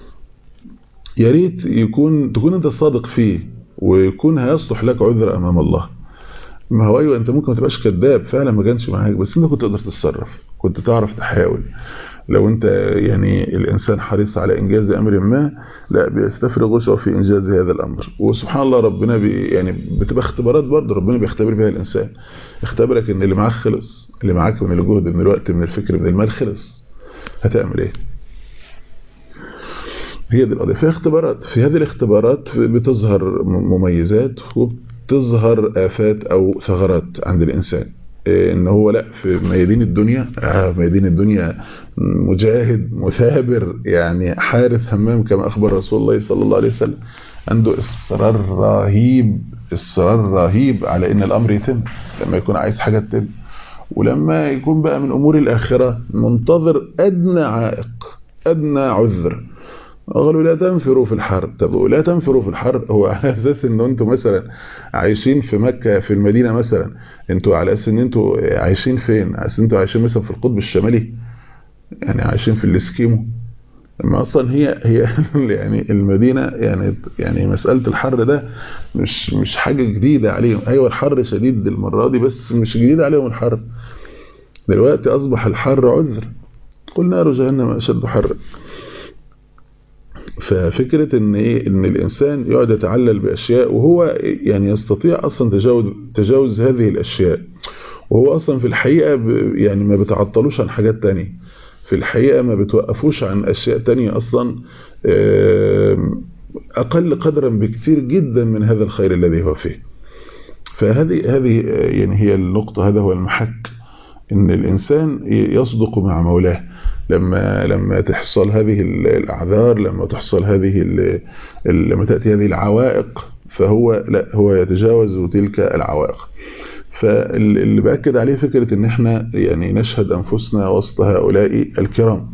يا ريت يكون تكون انت صادق فيه ويكون هيصلح لك عذر أمام الله ما هو أيوة أنت ممكن ما تبقاش كذاب فعلا ما كانش معاك بس أنت كنت تقدر تتصرف كنت تعرف تحاول لو انت يعني الانسان حريص على انجاز امر ما لا بيستفرغ وسعه في انجاز هذا الامر وسبحان الله ربنا بي يعني بتبقى اختبارات برضه ربنا بيختبر بها الانسان يختبرك ان اللي معاك خلص اللي معاك من الجهد من الوقت من الفكر من المال خلص هتعمل ايه هي دي القضيه في اختبارات في هذه الاختبارات بتظهر مميزات وبتظهر افات او ثغرات عند الانسان ان هو لا في ميادين الدنيا آه ميادين الدنيا مجاهد مثابر يعني حارث همام كما اخبر رسول الله صلى الله عليه وسلم عنده اصرار رهيب اصرار رهيب على ان الامر يتم لما يكون عايز حاجه تتم ولما يكون بقى من امور الاخره منتظر ادنى عائق ادنى عذر قالوا لا تنفروا في الحر طب لا تنفروا في الحر هو على اساس ان انتوا مثلا عايشين في مكة في المدينة مثلا انتوا على اساس ان انتوا عايشين فين على اساس انتوا عايشين مثلا في القطب الشمالي يعني عايشين في الاسكيمو لما اصلا هي هي يعني المدينة يعني يعني مسألة الحر ده مش مش حاجة جديدة عليهم ايوه الحر شديد المرة دي بس مش جديد عليهم الحر دلوقتي اصبح الحر عذر قل نار جهنم اشد حرا ففكرة ان ايه ان الانسان يقعد يتعلل باشياء وهو يعني يستطيع اصلا تجاوز تجاوز هذه الاشياء وهو اصلا في الحقيقة يعني ما بتعطلوش عن حاجات تانية في الحقيقة ما بتوقفوش عن اشياء تانية اصلا اقل قدرا بكتير جدا من هذا الخير الذي هو فيه فهذه هذه يعني هي النقطة هذا هو المحك ان الانسان يصدق مع مولاه لما لما تحصل هذه الاعذار لما تحصل هذه لما تاتي هذه العوائق فهو لا هو يتجاوز تلك العوائق فاللي باكد عليه فكره ان احنا يعني نشهد انفسنا وسط هؤلاء الكرام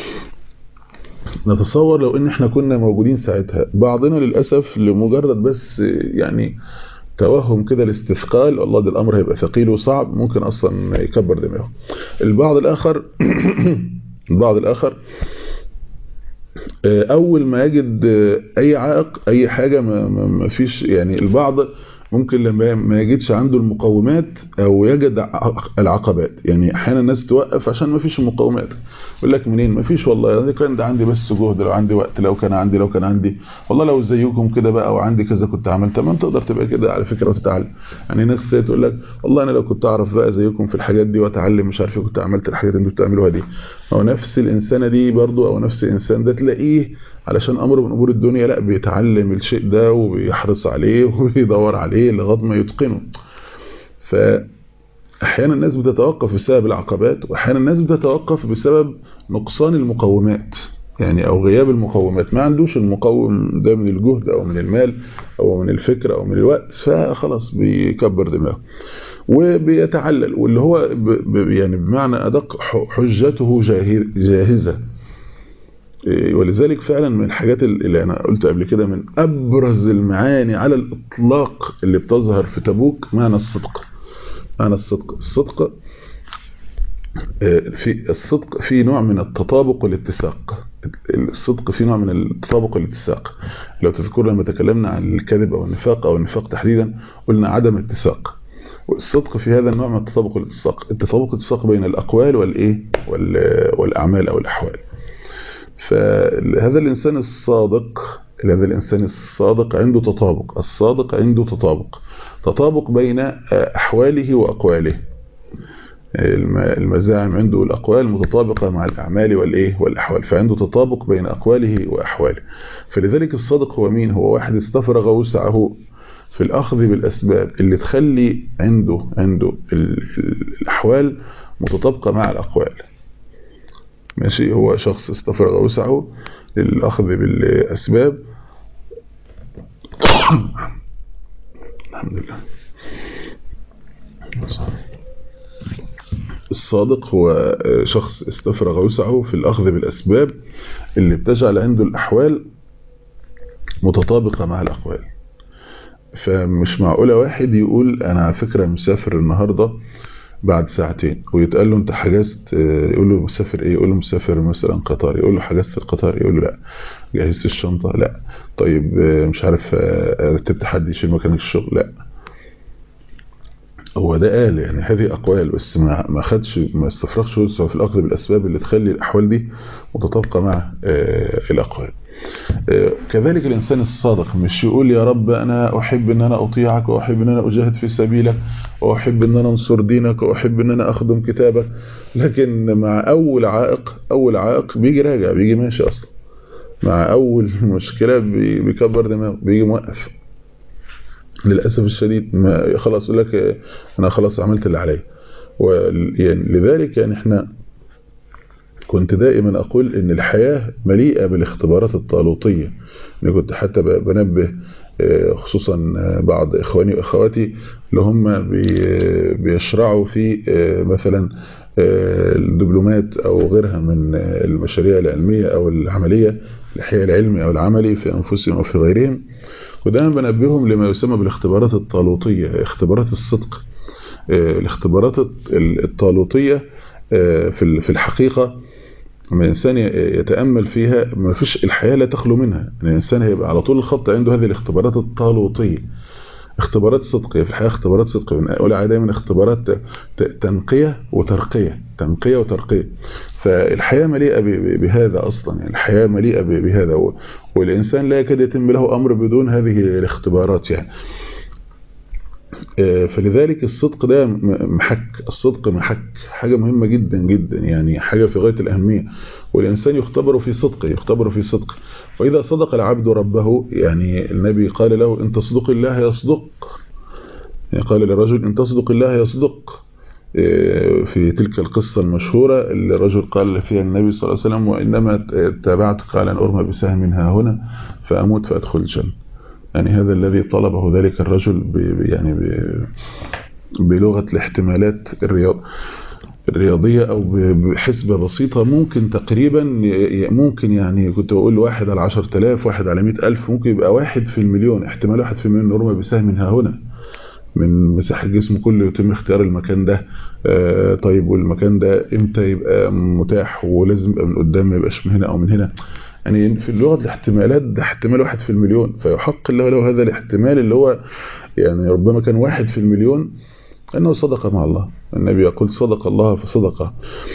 نتصور لو ان احنا كنا موجودين ساعتها بعضنا للاسف لمجرد بس يعني توهم كده الاستثقال والله ده الامر هيبقى ثقيل وصعب ممكن اصلا يكبر دماغه البعض الاخر البعض الآخر أول ما يجد أي عائق أي حاجة ما, ما فيش يعني البعض ممكن لما ما يجدش عنده المقومات أو يجد العقبات يعني أحيانا الناس توقف عشان ما فيش المقومات يقول لك منين ما فيش والله يعني كان ده عندي بس جهد لو عندي وقت لو كان عندي لو كان عندي والله لو زيكم كده بقى وعندي كذا كنت عملت ما انت تقدر تبقى كده على فكرة وتتعلم يعني ناس تقول لك والله انا لو كنت اعرف بقى زيكم في الحاجات دي واتعلم مش عارف كنت عملت الحاجات اللي انتوا بتعملوها دي هو نفس الانسانه دي برضو او نفس الانسان ده تلاقيه علشان امر من امور الدنيا لا بيتعلم الشيء ده وبيحرص عليه وبيدور عليه لغايه ما يتقنه ف احيانا الناس بتتوقف بسبب العقبات واحيانا الناس بتتوقف بسبب نقصان المقومات يعني او غياب المقومات ما عندوش المقوم ده من الجهد او من المال او من الفكر او من الوقت فخلاص بيكبر دماغه وبيتعلل واللي هو ب يعني بمعنى ادق حجته جاهزه ولذلك فعلا من الحاجات اللي انا قلت قبل كده من ابرز المعاني على الاطلاق اللي بتظهر في تبوك معنى الصدق معنى الصدق الصدق في الصدق في نوع من التطابق والاتساق الصدق في نوع من التطابق والاتساق لو تذكروا لما تكلمنا عن الكذب او النفاق او النفاق تحديدا قلنا عدم اتساق والصدق في هذا النوع من التطابق والاتساق التطابق والاتساق بين الاقوال والايه والاعمال او الاحوال فهذا الانسان الصادق هذا الانسان الصادق عنده تطابق الصادق عنده تطابق تطابق بين احواله واقواله المزاعم عنده الأقوال متطابقة مع الأعمال والإيه والأحوال فعنده تطابق بين أقواله وأحواله فلذلك الصادق هو مين هو واحد استفرغ وسعه في الأخذ بالأسباب اللي تخلي عنده عنده الأحوال متطابقة مع الأقوال ماشي هو شخص استفرغ وسعه للأخذ بالأسباب الحمد لله الصادق هو شخص استفرغ وسعه في الأخذ بالأسباب اللي بتجعل عنده الأحوال متطابقة مع الأقوال فمش معقولة واحد يقول أنا على فكرة مسافر النهاردة بعد ساعتين ويتقال له انت حجزت يقول له مسافر ايه يقول له مسافر مثلا قطر يقول له حجزت القطار يقول له لا جهزت الشنطة لا طيب مش عارف رتبت حد يشيل مكانك الشغل لا هو ده قال يعني هذه أقوال بس ما ما خدش ما استفرغش وسعه في الأخذ بالأسباب اللي تخلي الأحوال دي متطابقة مع الأقوال كذلك الإنسان الصادق مش يقول يا رب أنا أحب أن أنا أطيعك وأحب أن أنا أجاهد في سبيلك وأحب أن أنا أنصر دينك وأحب أن أنا أخدم كتابك لكن مع أول عائق أول عائق بيجي راجع بيجي ماشي أصلا مع أول مشكلة بيكبر دماغه بيجي موقف للأسف الشديد ما خلاص يقول لك أنا خلاص عملت اللي عليا يعني لذلك يعني احنا كنت دائما أقول إن الحياة مليئة بالاختبارات الطالوطية يعني كنت حتى بنبه خصوصا بعض إخواني وإخواتي اللي هم بيشرعوا في مثلا الدبلومات أو غيرها من المشاريع العلمية أو العملية الإحياء العلمي أو العملي في أنفسهم أو في غيرهم ودائما بنبههم لما يسمى بالاختبارات الطالوطية اختبارات الصدق الاختبارات الطالوطية في الحقيقة لما الإنسان يتأمل فيها ما فيش الحياة لا تخلو منها الإنسان هيبقى على طول الخط عنده هذه الاختبارات الطالوطية اختبارات صدقية في الحياة اختبارات صدقية بنقول دايما اختبارات تنقية وترقية تنقية وترقية فالحياة مليئة بهذا أصلا يعني الحياة مليئة بهذا والإنسان لا يكاد يتم له أمر بدون هذه الاختبارات يعني فلذلك الصدق ده محك الصدق محك حاجة مهمة جدا جدا يعني حاجة في غاية الأهمية والإنسان يختبر في صدقه يختبر في صدقه وإذا صدق العبد ربه يعني النبي قال له إن تصدق الله يصدق يعني قال للرجل إن تصدق الله يصدق في تلك القصة المشهورة اللي الرجل قال فيها النبي صلى الله عليه وسلم وإنما تابعتك على أن أرمى بسهم منها هنا فأموت فأدخل الجنة يعني هذا الذي طلبه ذلك الرجل ب يعني ب بلغة الاحتمالات الرياض الرياضية أو بحسبة بسيطة ممكن تقريبا ممكن يعني كنت بقول واحد على عشر تلاف واحد على مئة ألف ممكن يبقى واحد في المليون احتمال واحد في المليون نرمى بسهم منها هنا من مساحة الجسم كله يتم اختيار المكان ده آه طيب والمكان ده امتى يبقى متاح ولازم يبقى من قدام ما يبقاش من هنا أو من هنا يعني في لغة الاحتمالات ده احتمال واحد في المليون فيحق الله له هذا الاحتمال اللي هو يعني ربما كان واحد في المليون أنه صدق مع الله النبي يقول صدق الله فصدقه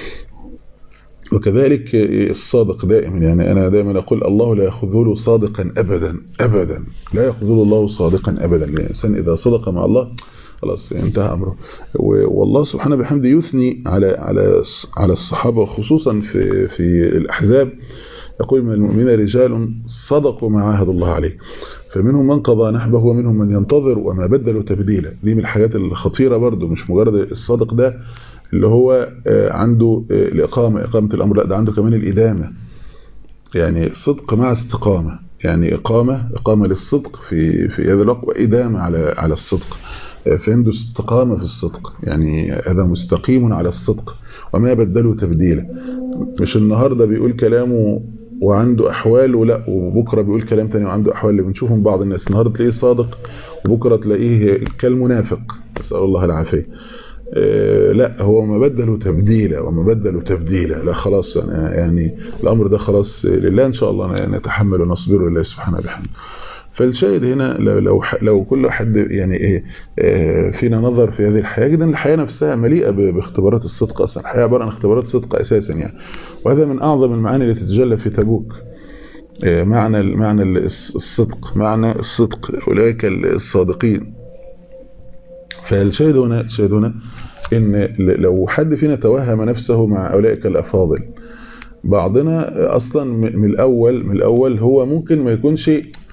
وكذلك الصادق دائما يعني أنا دائما أقول الله لا يخذل صادقا أبدا أبدا لا يخذل الله صادقا أبدا الإنسان إذا صدق مع الله خلاص انتهى أمره والله سبحانه بحمده يثني على على على الصحابة وخصوصا في في الأحزاب يقول من المؤمنين رجال صدقوا ما عاهدوا الله عليه فمنهم من قضى نحبه ومنهم من ينتظر وما بدلوا تبديلا دي من الحاجات الخطيرة برضو مش مجرد الصادق ده اللي هو عنده الإقامة إقامة الأمر لا ده عنده كمان الإدامة يعني صدق مع استقامة يعني إقامة إقامة للصدق في في هذا الوقت وإدامة على على الصدق فعنده استقامة في الصدق يعني هذا مستقيم على الصدق وما بدلوا تبديلا مش النهاردة بيقول كلامه وعنده أحوال ولا وبكرة بيقول كلام تاني وعنده أحوال اللي بنشوفهم بعض الناس النهاردة تلاقيه صادق وبكرة تلاقيه كالمنافق نسأل الله العافية آه لا هو ما بدلوا تبديلا وما بدلوا تبديلا لا خلاص أنا يعني الأمر ده خلاص لله إن شاء الله نتحمل ونصبر لله سبحانه وبحمده فالشاهد هنا لو لو لو كل حد يعني ايه فينا نظر في هذه الحياه جدا الحياه نفسها مليئه باختبارات الصدق اصلا الحياه عباره عن اختبارات صدق اساسا يعني وهذا من اعظم المعاني اللي تتجلى في تبوك معنى معنى الصدق معنى الصدق اولئك الصادقين فالشاهد هنا الشاهد هنا ان لو حد فينا توهم نفسه مع اولئك الافاضل بعضنا اصلا من الاول من الاول هو ممكن ما يكونش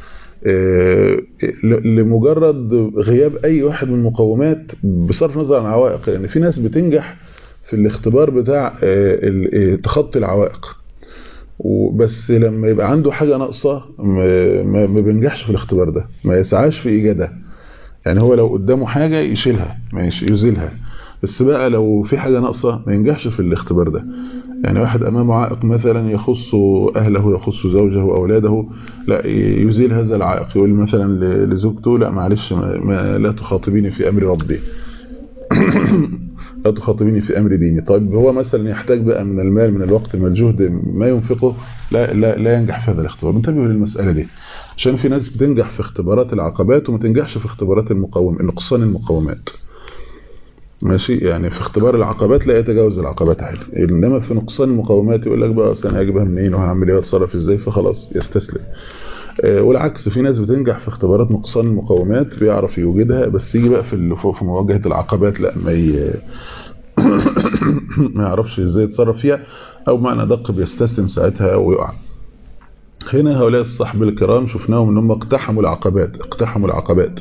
لمجرد غياب اي واحد من المقومات بصرف نظر عن العوائق لان في ناس بتنجح في الاختبار بتاع تخطي العوائق وبس لما يبقى عنده حاجة ناقصة ما بينجحش في الاختبار ده ما يسعاش في ايجادها يعني هو لو قدامه حاجة يشيلها ماشي يزيلها بس بقى لو في حاجة ناقصة ما ينجحش في الاختبار ده يعني واحد أمامه عائق مثلا يخص أهله يخص زوجه وأولاده لا يزيل هذا العائق يقول مثلا لزوجته لا معلش ما, ما لا تخاطبيني في أمر ربي لا تخاطبيني في أمر ديني طيب هو مثلا يحتاج بقى من المال من الوقت من الجهد ما ينفقه لا, لا, لا ينجح في هذا الاختبار انتبهوا للمسألة دي عشان في ناس بتنجح في اختبارات العقبات وما تنجحش في اختبارات المقاوم نقصان المقاومات ماشي يعني في اختبار العقبات لا يتجاوز العقبات عادي انما في نقصان المقومات يقول لك بقى اصل انا هجيبها منين وهعمل ايه واتصرف ازاي فخلاص يستسلم والعكس في ناس بتنجح في اختبارات نقصان المقومات بيعرف يوجدها بس يجي بقى في في مواجهه العقبات لا ما ي... ما يعرفش ازاي يتصرف فيها او معنى دق بيستسلم ساعتها ويقع هنا هؤلاء الصحب الكرام شفناهم ان هم اقتحموا العقبات اقتحموا العقبات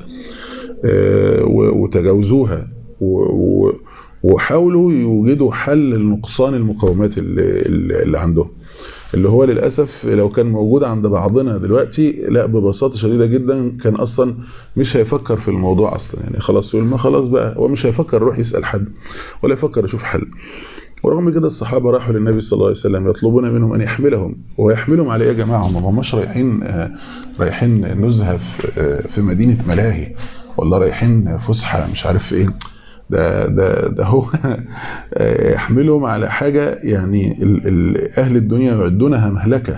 وتجاوزوها وحاولوا يوجدوا حل لنقصان المقومات اللي, اللي عندهم اللي هو للأسف لو كان موجود عند بعضنا دلوقتي لا ببساطة شديدة جدا كان أصلا مش هيفكر في الموضوع أصلا يعني خلاص يقول ما خلاص بقى هو مش هيفكر يروح يسأل حد ولا يفكر يشوف حل ورغم كده الصحابة راحوا للنبي صلى الله عليه وسلم يطلبون منهم أن يحملهم ويحملهم على إيه يا جماعة هم مش رايحين رايحين نزهة في مدينة ملاهي ولا رايحين فسحة مش عارف ايه ده ده ده هو يحملهم على حاجة يعني ال ال أهل الدنيا يعدونها مهلكة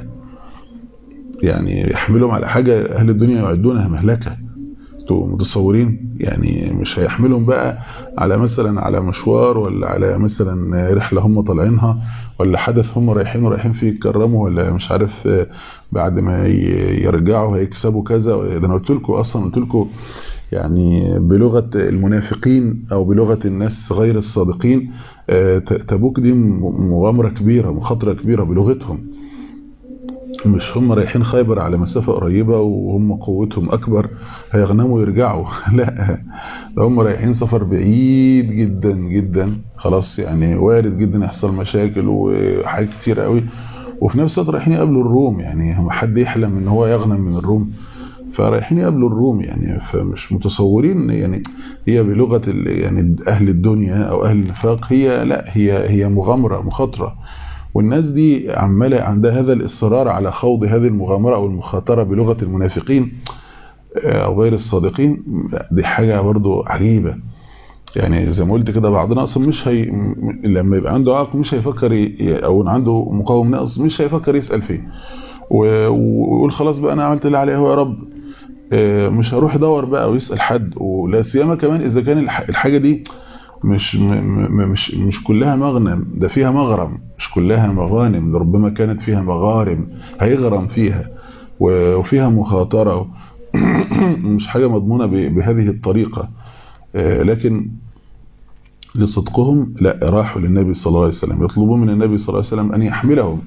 يعني يحملهم على حاجة أهل الدنيا يعدونها مهلكة انتوا متصورين يعني مش هيحملهم بقى على مثلا على مشوار ولا على مثلا رحلة هم طالعينها ولا حدث هم رايحين ورايحين فيه يتكرموا ولا مش عارف بعد ما يرجعوا هيكسبوا كذا ده انا قلت لكم اصلا قلت لكم يعني بلغة المنافقين او بلغة الناس غير الصادقين تبوك دي مغامرة كبيرة مخاطرة كبيرة بلغتهم مش هم رايحين خيبر على مسافة قريبة وهم قوتهم أكبر هيغنموا ويرجعوا لا ده هم رايحين سفر بعيد جدا جدا خلاص يعني وارد جدا يحصل مشاكل وحاجات كتير قوي وفي نفس الوقت رايحين يقابلوا الروم يعني هم حد يحلم ان هو يغنم من الروم فرايحين يقابلوا الروم يعني فمش متصورين يعني هي بلغة يعني أهل الدنيا أو أهل النفاق هي لا هي هي مغامرة مخاطرة والناس دي عمالة عندها هذا الإصرار على خوض هذه المغامرة أو المخاطرة بلغة المنافقين أو غير الصادقين دي حاجة برضو عجيبة يعني زي ما قلت كده بعضنا أصلا مش هي لما يبقى عنده عقل مش هيفكر ي... أو عنده مقاوم نقص مش هيفكر يسأل فيه ويقول خلاص بقى أنا عملت اللي عليه يا رب مش هروح يدور بقى ويسأل حد ولا سيما كمان إذا كان الحاجة دي مش مش مش كلها مغنم ده فيها مغرم مش كلها مغانم ده ربما كانت فيها مغارم هيغرم فيها وفيها مخاطرة مش حاجة مضمونة بهذه الطريقة لكن لصدقهم لا راحوا للنبي صلى الله عليه وسلم يطلبون من النبي صلى الله عليه وسلم أن يحملهم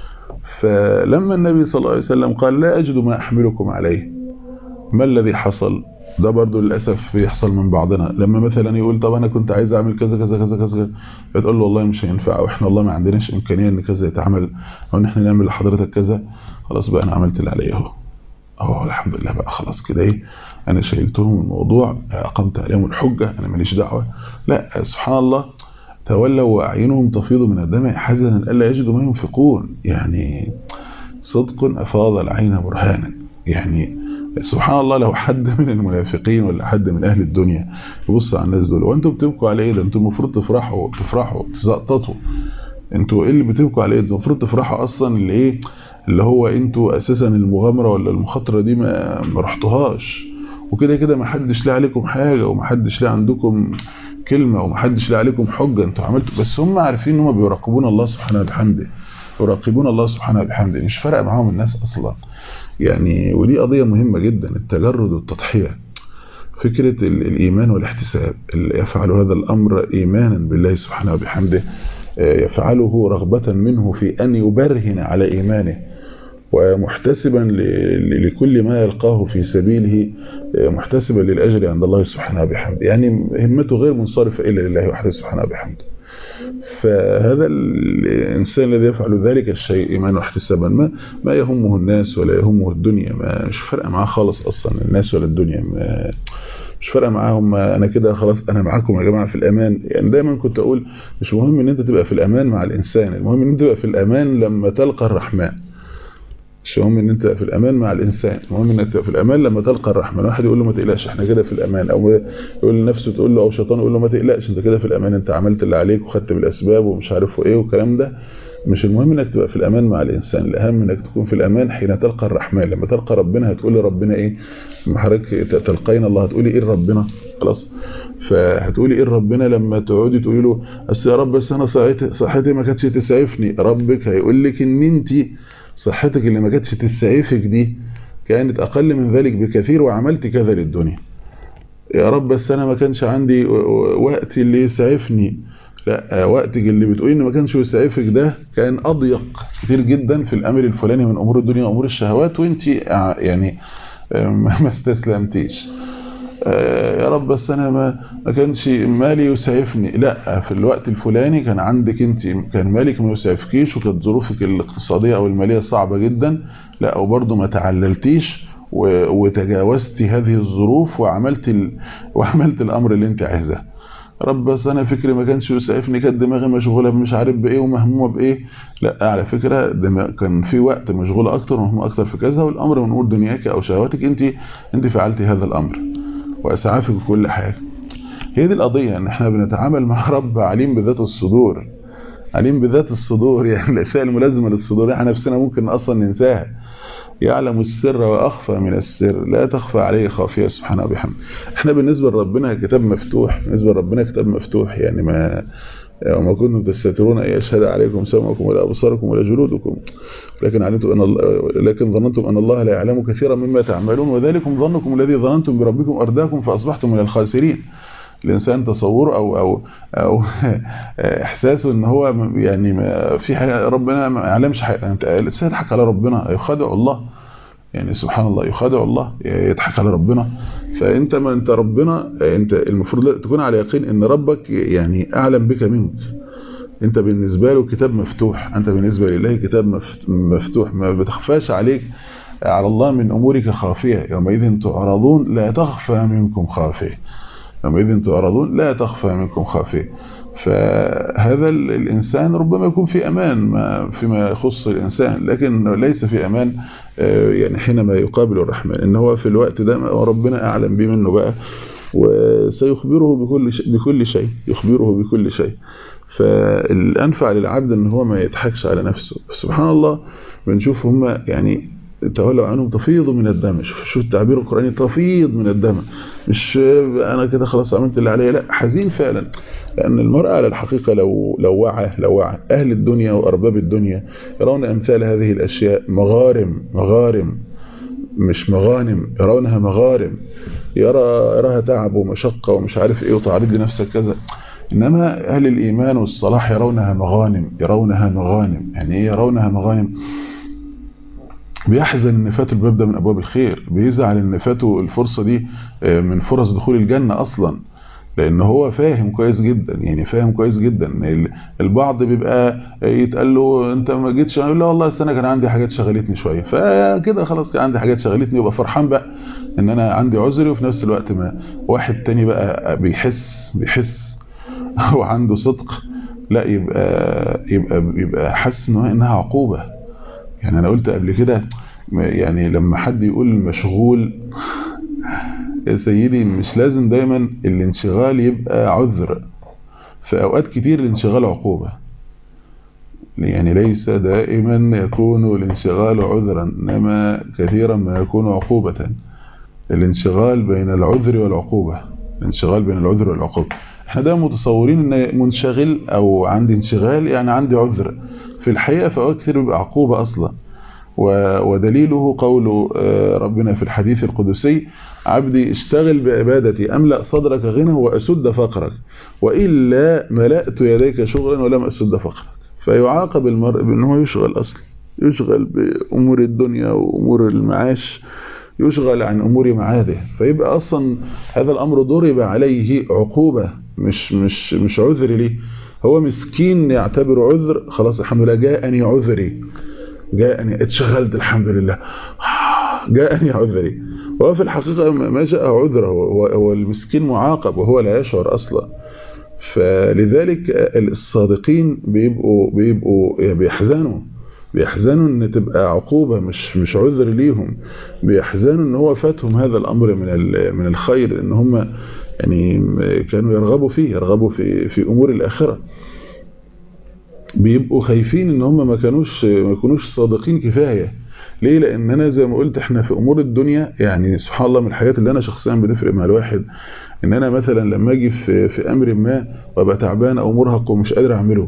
فلما النبي صلى الله عليه وسلم قال لا أجد ما أحملكم عليه ما الذي حصل ده برضو للأسف بيحصل من بعضنا لما مثلا يقول طب أنا كنت عايز أعمل كذا كذا كذا كذا فتقول له والله مش هينفع وإحنا والله ما عندناش إمكانية إن كذا يتعمل أو إن إحنا نعمل لحضرتك كذا خلاص بقى أنا عملت اللي عليا أهو أهو الحمد لله بقى خلاص كده إيه أنا شايلتهم الموضوع أقمت عليهم الحجة أنا ماليش دعوة لا سبحان الله تولوا وأعينهم تفيض من الدمع حزنا ألا يجدوا ما ينفقون يعني صدق أفاض العين برهانا يعني سبحان الله لو حد من المنافقين ولا حد من أهل الدنيا يبص على الناس دول وانتم بتبكوا على ايه ده انتم المفروض تفرحوا تفرحوا تزقططوا انتوا ايه اللي بتبكوا عليه انتوا المفروض تفرحوا اصلا اللي ايه اللي هو انتوا اساسا المغامره ولا المخاطره دي ما, ما رحتوهاش وكده كده ما حدش ليه عليكم حاجه وما حدش ليه عندكم كلمه وما حدش ليه عليكم حجه انتوا عملتوا بس هم عارفين ان هم بيراقبون الله سبحانه وبحمده يراقبون الله سبحانه وبحمده مش فارق معاهم الناس اصلا يعني ودي قضية مهمة جدا التجرد والتضحية فكرة الإيمان والاحتساب اللي يفعل هذا الأمر إيمانا بالله سبحانه وبحمده يفعله رغبة منه في أن يبرهن على إيمانه ومحتسبا لكل ما يلقاه في سبيله محتسبا للأجر عند الله سبحانه وبحمده يعني همته غير منصرفة إلا لله وحده سبحانه وبحمده فهذا الإنسان الذي يفعل ذلك الشيء إيمانا واحتسابا ما, ما يهمه الناس ولا يهمه الدنيا ما مش فارقه معاه خالص أصلا الناس ولا الدنيا ما مش فارقه معاهم أنا كده خلاص أنا معاكم يا جماعة في الأمان يعني دايما كنت أقول مش مهم إن أنت تبقى في الأمان مع الإنسان المهم إن أنت تبقى في الأمان لما تلقى الرحمن مش مهم ان انت في الامان مع الانسان المهم ان انت في الامان لما تلقى الرحمن واحد يقول له ما تقلقش احنا كده في الامان او يقول لنفسه تقول له او شيطان يقول له ما تقلقش انت كده في الامان انت عملت اللي عليك وخدت بالاسباب ومش عارف ايه والكلام ده مش المهم انك تبقى في الامان مع الانسان الاهم انك تكون في الامان حين تلقى الرحمن لما تلقى ربنا هتقول لربنا ايه لما حضرتك تلقين الله هتقولي ايه لربنا خلاص فهتقولي ايه ربنا لما تقعدي تقولي له اصل يا رب بس انا صحتي صحتي ما كانتش تسعفني ربك هيقول لك ان انت صحتك اللي ما كانتش تسعفك دي كانت اقل من ذلك بكثير وعملت كذا للدنيا يا رب بس انا ما كانش عندي وقت اللي يسعفني لا وقتك اللي بتقولي ان ما كانش يسعفك ده كان اضيق كتير جدا في الامر الفلاني من امور الدنيا وامور الشهوات وانت يعني ما استسلمتيش يا رب بس انا ما ما كانش مالي يسعفني لا في الوقت الفلاني كان عندك انت كان مالك ما يسعفكيش وكانت ظروفك الاقتصاديه او الماليه صعبه جدا لا وبرضه ما تعللتيش وتجاوزتي هذه الظروف وعملت ال... وعملت الامر اللي انت عايزاه رب بس انا فكري ما كانش يسعفني كانت دماغي مشغوله مش عارف بايه ومهمومه بايه لا على فكره دماغ كان في وقت مشغوله اكتر ومهمومه اكتر في كذا والامر من امور دنياك او شهواتك انت انت فعلتي هذا الامر واسعافك كل حاجه هي دي القضيه ان احنا بنتعامل مع رب عليم بذات الصدور عليم بذات الصدور يعني الاشياء الملازمه للصدور احنا نفسنا ممكن اصلا ننساها يعلم السر واخفى من السر لا تخفى عليه خافيه سبحانه وبحمده احنا بالنسبه لربنا كتاب مفتوح بالنسبه لربنا كتاب مفتوح يعني ما وما كنتم تستترون ان يشهد عليكم سمعكم ولا ابصاركم ولا جلودكم لكن علمتم ان الله لكن ظننتم ان الله لا يعلم كثيرا مما تعملون وذلكم ظنكم الذي ظننتم بربكم ارداكم فاصبحتم من الخاسرين الانسان تصوره او او او احساسه ان هو يعني ما في حاجه ربنا ما يعلمش حاجه انت الانسان يضحك على ربنا يخادع الله يعني سبحان الله يخادع الله يضحك على ربنا فانت ما انت ربنا انت المفروض تكون على يقين ان ربك يعني اعلم بك منك انت بالنسبه له كتاب مفتوح انت بالنسبه لله كتاب مفتوح ما بتخفاش عليك على الله من امورك خافيه يومئذ تعرضون لا تخفى منكم خافيه يومئذ تعرضون لا تخفى منكم خافيه فهذا الإنسان ربما يكون في أمان ما فيما يخص الإنسان لكن ليس في أمان يعني حينما يقابل الرحمن إن هو في الوقت ده ربنا أعلم به منه بقى وسيخبره بكل شيء بكل شيء يخبره بكل شيء فالأنفع للعبد إن هو ما يضحكش على نفسه سبحان الله بنشوف هم يعني تولوا عنهم تفيض من الدم شوف شوف التعبير القرآني تفيض من الدم مش أنا كده خلاص عملت اللي عليا لا حزين فعلا لأن المرأة على الحقيقة لو لو وعى لو وعى أهل الدنيا وأرباب الدنيا يرون أمثال هذه الأشياء مغارم مغارم مش مغانم يرونها مغارم يرى يراها تعب ومشقة ومش عارف إيه وتعرض لنفسك كذا إنما أهل الإيمان والصلاح يرونها مغانم يرونها مغانم يعني إيه يرونها مغانم بيحزن ان فاته الباب ده من ابواب الخير بيزعل ان فاته الفرصه دي من فرص دخول الجنه اصلا لان هو فاهم كويس جدا يعني فاهم كويس جدا البعض بيبقى يتقال له انت ما جيتش يقول له والله السنه كان عندي حاجات شغلتني شويه فكده خلاص كان عندي حاجات شغلتني يبقى فرحان بقى ان انا عندي عذري وفي نفس الوقت ما واحد تاني بقى بيحس بيحس هو عنده صدق لا يبقى يبقى يبقى حاسس ان انها عقوبه يعني انا قلت قبل كده يعني لما حد يقول مشغول يا سيدي مش لازم دايما الانشغال يبقى عذر في اوقات كتير الانشغال عقوبة يعني ليس دائما يكون الانشغال عذرا انما كثيرا ما يكون عقوبة الانشغال بين العذر والعقوبة الانشغال بين العذر والعقوبة احنا دايما متصورين ان منشغل او عندي انشغال يعني عندي عذر في الحقيقة في اوقات كتير بيبقى عقوبة اصلا ودليله قول ربنا في الحديث القدسي عبدي اشتغل بعبادتي أملأ صدرك غنى وأسد فقرك وإلا ملأت يديك شغلا ولم أسد فقرك فيعاقب المرء بأنه يشغل أصلا يشغل بأمور الدنيا وأمور المعاش يشغل عن أمور معاده فيبقى أصلا هذا الأمر ضرب عليه عقوبة مش مش مش عذر ليه هو مسكين يعتبر عذر خلاص الحمد لله جاءني عذري جاءني اتشغلت الحمد لله جاءني عذري وهو في الحقيقة ما جاء عذره هو, هو المسكين معاقب وهو لا يشعر أصلا فلذلك الصادقين بيبقوا بيبقوا بيحزنوا بيحزنوا ان تبقى عقوبة مش مش عذر ليهم بيحزنوا ان هو فاتهم هذا الامر من من الخير ان هم يعني كانوا يرغبوا فيه يرغبوا في في امور الاخره بيبقوا خايفين ان هم ما كانوش ما يكونوش صادقين كفايه ليه لان انا زي ما قلت احنا في امور الدنيا يعني سبحان الله من الحاجات اللي انا شخصيا بتفرق مع الواحد ان انا مثلا لما اجي في في امر ما وابقى تعبان او مرهق ومش قادر اعمله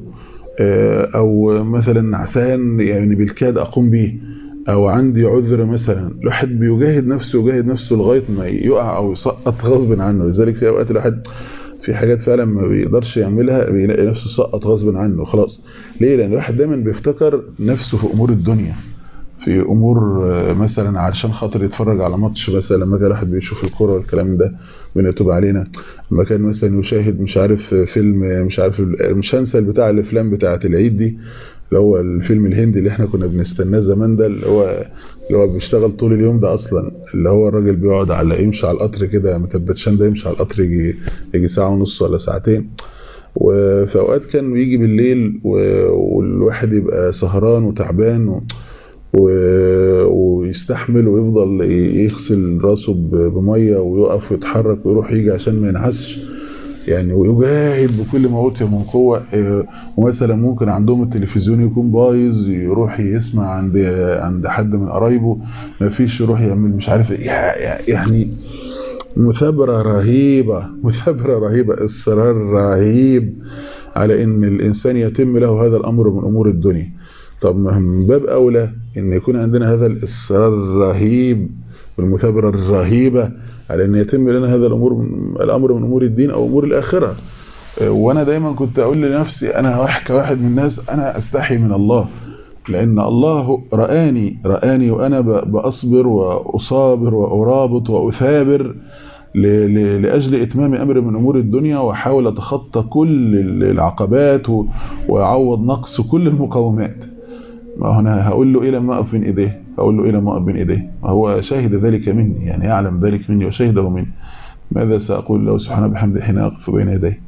او مثلا نعسان يعني بالكاد اقوم بيه او عندي عذر مثلا الواحد بيجاهد نفسه ويجاهد نفسه لغايه ما يقع او يسقط غصب عنه لذلك في اوقات الواحد في حاجات فعلا ما بيقدرش يعملها بيلاقي نفسه سقط غصب عنه خلاص ليه لان الواحد دايما بيفتكر نفسه في امور الدنيا في امور مثلا علشان خاطر يتفرج على ماتش مثلا لما كان الواحد بيشوف الكوره والكلام ده بنتوب علينا لما كان مثلا يشاهد مش عارف فيلم مش عارف مش هنسى بتاع الافلام بتاعه العيد دي اللي هو الفيلم الهندي اللي احنا كنا بنستناه زمان ده اللي هو اللي هو بيشتغل طول اليوم ده اصلا اللي هو الراجل بيقعد على يمشي على القطر كده مكبتشان ده يمشي على القطر يجي يجي ساعه ونص ولا ساعتين وفي اوقات كان يجي بالليل والواحد يبقى سهران وتعبان و... و... ويستحمل ويفضل يغسل راسه بميه ويقف ويتحرك ويروح يجي عشان ما ينعسش يعني ويجاهد بكل ما اوتي من قوه ومثلا ممكن عندهم التلفزيون يكون بايظ يروح يسمع عند عند حد من قرايبه ما فيش يروح يعمل مش عارف يعني مثابره رهيبه مثابره رهيبه اصرار رهيب على ان الانسان يتم له هذا الامر من امور الدنيا طب ما من باب اولى ان يكون عندنا هذا الاصرار الرهيب والمثابره الرهيبه على ان يتم لنا هذا الامور من الامر من امور الدين او امور الاخره وانا دايما كنت اقول لنفسي انا واحد كواحد من الناس انا استحي من الله لان الله رآني رآني وانا باصبر واصابر وارابط واثابر لاجل اتمام امر من امور الدنيا واحاول اتخطى كل العقبات واعوض نقص كل المقاومات ما هنا هقول له ايه لما اقف بين ايديه اقول له ايه لما اقف بين ايديه هو شاهد ذلك مني يعني يعلم ذلك مني وشاهده مني ماذا ساقول له سبحانه بحمده حين اقف بين يديه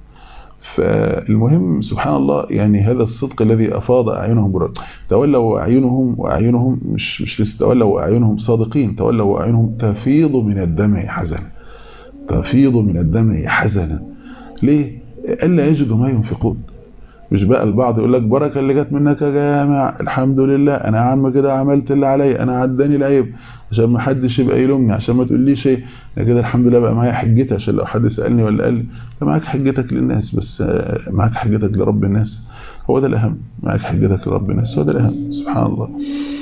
فالمهم سبحان الله يعني هذا الصدق الذي افاض اعينهم برد تولوا اعينهم واعينهم مش مش لسه تولوا اعينهم صادقين تولوا اعينهم تفيض من الدمع حزنا تفيض من الدمع حزنا ليه الا يجدوا ما ينفقون مش بقى البعض يقول لك بركه اللي جت منك يا جامع الحمد لله انا يا عم كده عملت اللي عليا انا عداني العيب عشان ما حدش يبقى يلومني عشان ما تقوليش ايه انا كده الحمد لله بقى معايا حجتي عشان لو حد سالني ولا قال لي انت معاك حجتك للناس بس معاك حجتك لرب الناس هو ده الاهم معاك حجتك لرب الناس هو ده الاهم سبحان الله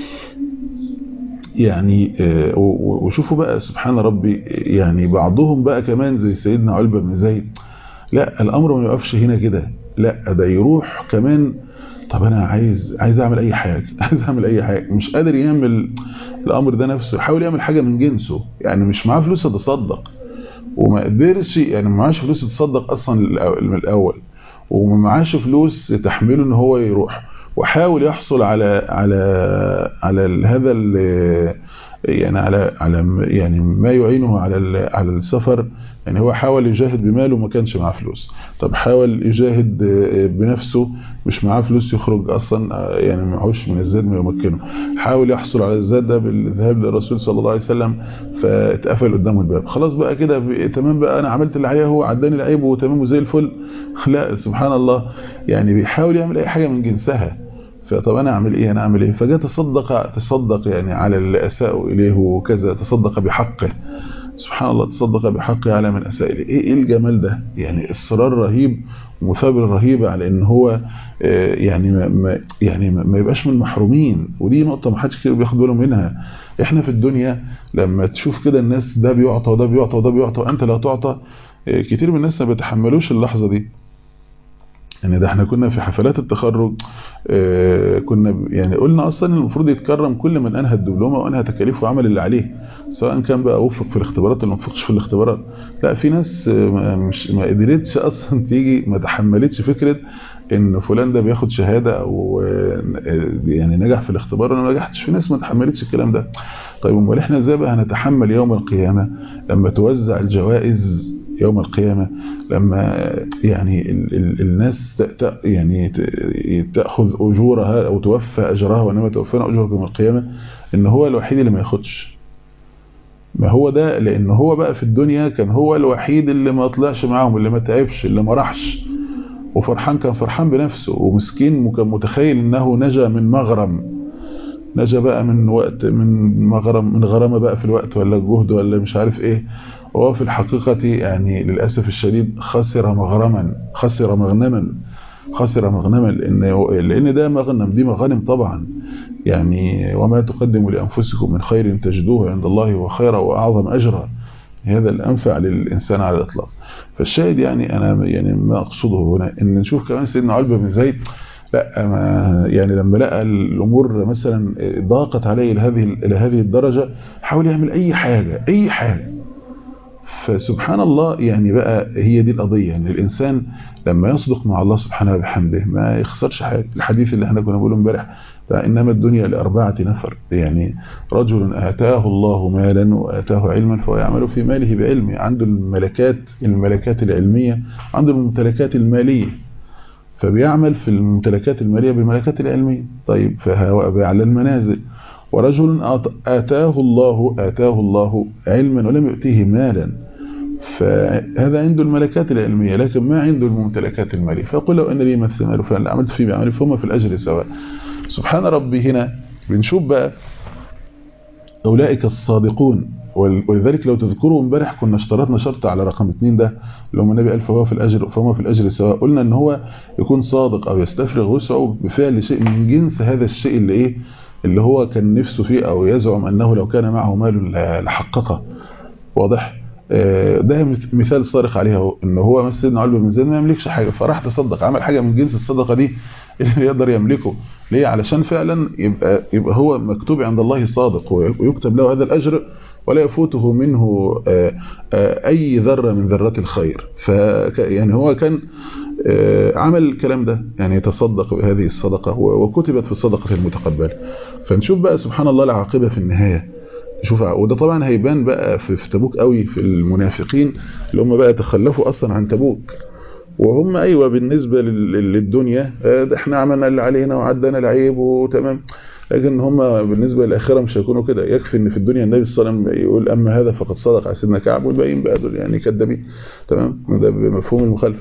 يعني وشوفوا بقى سبحان ربي يعني بعضهم بقى كمان زي سيدنا علبة بن زيد لا الامر ما يقفش هنا كده لا ده يروح كمان طب انا عايز عايز اعمل اي حاجه عايز اعمل اي حاجه مش قادر يعمل الامر ده نفسه يحاول يعمل حاجه من جنسه يعني مش معاه فلوس يتصدق وما قدرش يعني ما معاش فلوس يتصدق اصلا من الاول وما معاش فلوس تحمله ان هو يروح وحاول يحصل على على على هذا يعني على على يعني ما يعينه على على السفر يعني هو حاول يجاهد بماله وما كانش معاه فلوس طب حاول يجاهد بنفسه مش معاه فلوس يخرج اصلا يعني معهوش من الزاد ما يمكنه حاول يحصل على الزاد ده بالذهاب للرسول صلى الله عليه وسلم فاتقفل قدامه الباب خلاص بقى كده تمام بقى انا عملت اللي عليا هو عداني العيب وتمام وزي الفل لا سبحان الله يعني بيحاول يعمل اي حاجه من جنسها فطب انا اعمل ايه انا اعمل ايه فجاء تصدق تصدق يعني على اللي اساءوا اليه وكذا تصدق بحقه سبحان الله تصدق بحقه على من اساء اليه ايه الجمال ده يعني اصرار رهيب ومثابره رهيبه على ان هو يعني ما يعني ما يبقاش من المحرومين ودي نقطه ما حدش كتير بياخد باله منها احنا في الدنيا لما تشوف كده الناس ده بيعطى وده بيعطى وده بيعطى وانت لا تعطى كتير من الناس ما بيتحملوش اللحظه دي يعني ده احنا كنا في حفلات التخرج اه كنا يعني قلنا اصلا المفروض يتكرم كل من انهى الدبلومه وانهى تكاليفه وعمل اللي عليه سواء كان بقى وفق في الاختبارات ولا ما وفقش في الاختبارات لا في ناس مش ما قدرتش اصلا تيجي ما تحملتش فكره ان فلان ده بياخد شهاده او يعني نجح في الاختبار وانا ما نجحتش في ناس ما تحملتش الكلام ده طيب امال احنا ازاي بقى هنتحمل يوم القيامه لما توزع الجوائز يوم القيامة لما يعني ال ال الناس يعني تأخذ أجورها أو توفى أجرها وإنما توفينا أجرها يوم القيامة إن هو الوحيد اللي ما ياخدش ما هو ده لأن هو بقى في الدنيا كان هو الوحيد اللي ما طلعش معاهم اللي ما تعبش اللي ما راحش وفرحان كان فرحان بنفسه ومسكين كان متخيل إنه نجا من مغرم نجا بقى من وقت من مغرم من غرامة بقى في الوقت ولا الجهد ولا مش عارف ايه وهو في الحقيقة يعني للأسف الشديد خسر مغرما خسر مغنما خسر مغنما لأن, لأن ده مغنم دي مغانم طبعا يعني وما تقدموا لأنفسكم من خير تجدوه عند الله وخيرا وأعظم أجرا هذا الأنفع للإنسان على الإطلاق فالشاهد يعني أنا يعني ما أقصده هنا إن نشوف كمان سيدنا علبة بن زيد لا ما يعني لما لقى الأمور مثلا ضاقت عليه إلى هذه إلى هذه الدرجة حاول يعمل أي حاجة أي حاجة فسبحان الله يعني بقى هي دي القضية ان الإنسان لما يصدق مع الله سبحانه وبحمده ما يخسرش حاجة الحديث اللي احنا كنا بنقوله امبارح إنما الدنيا لأربعة نفر يعني رجل آتاه الله مالا وآتاه علما فهو يعمل في ماله بعلمه عنده الملكات الملكات العلمية عنده الممتلكات المالية فبيعمل في الممتلكات المالية بالملكات العلمية طيب فهو على المنازل ورجل آتاه الله آتاه الله علما ولم يؤتيه مالا فهذا عنده الملكات العلمية لكن ما عنده الممتلكات المالية فيقول لو أن لي مثل مال فلان عملت فيه بعمل فهم في الأجر سواء سبحان ربي هنا بنشوف بقى أولئك الصادقون ولذلك لو تذكروا امبارح كنا اشترطنا شرط على رقم اثنين ده اللي هم النبي قال فهو في الأجر فهو في الأجر سواء قلنا ان هو يكون صادق أو يستفرغ وسعه بفعل شيء من جنس هذا الشيء اللي ايه اللي هو كان نفسه فيه أو يزعم أنه لو كان معه مال لحققه واضح ده مثال صارخ عليها ان هو مثل سيدنا علي بن زيد ما يملكش حاجه فراح تصدق عمل حاجه من جنس الصدقه دي اللي يقدر يملكه ليه علشان فعلا يبقى يبقى هو مكتوب عند الله صادق ويكتب له هذا الاجر ولا يفوته منه اي ذره من ذرات الخير ف يعني هو كان عمل الكلام ده يعني يتصدق بهذه الصدقه وكتبت في الصدقه المتقبله فنشوف بقى سبحان الله العاقبه في النهايه شوف وده طبعا هيبان بقى في, في تبوك قوي في المنافقين اللي هم بقى تخلفوا اصلا عن تبوك وهم ايوه بالنسبه للدنيا ده احنا عملنا اللي علينا وعدنا العيب وتمام لكن هم بالنسبه للاخره مش هيكونوا كده يكفي ان في الدنيا النبي صلى الله عليه وسلم يقول اما هذا فقد صدق على سيدنا كعب والباقيين بقى دول يعني كذابين تمام ده بمفهوم المخالفه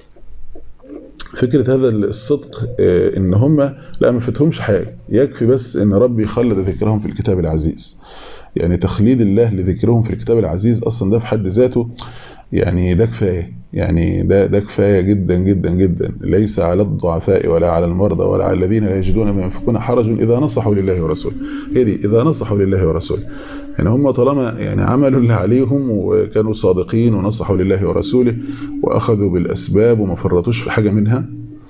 فكرة هذا الصدق ان هم لا ما فتهمش حاجة يكفي بس ان ربي خلد ذكرهم في الكتاب العزيز يعني تخليد الله لذكرهم في الكتاب العزيز اصلا ده في حد ذاته يعني ده كفايه يعني ده ده كفايه جدا جدا جدا ليس على الضعفاء ولا على المرضى ولا على الذين لا يجدون ما ينفقون حرج اذا نصحوا لله ورسوله هي دي اذا نصحوا لله ورسوله يعني هم طالما يعني عملوا اللي عليهم وكانوا صادقين ونصحوا لله ورسوله واخذوا بالاسباب وما فرطوش في حاجه منها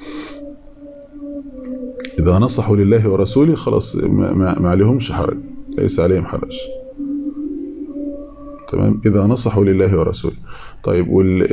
اذا نصحوا لله ورسوله خلاص ما, ما عليهمش حرج ليس عليهم حرج تمام إذا نصحوا لله ورسوله طيب وال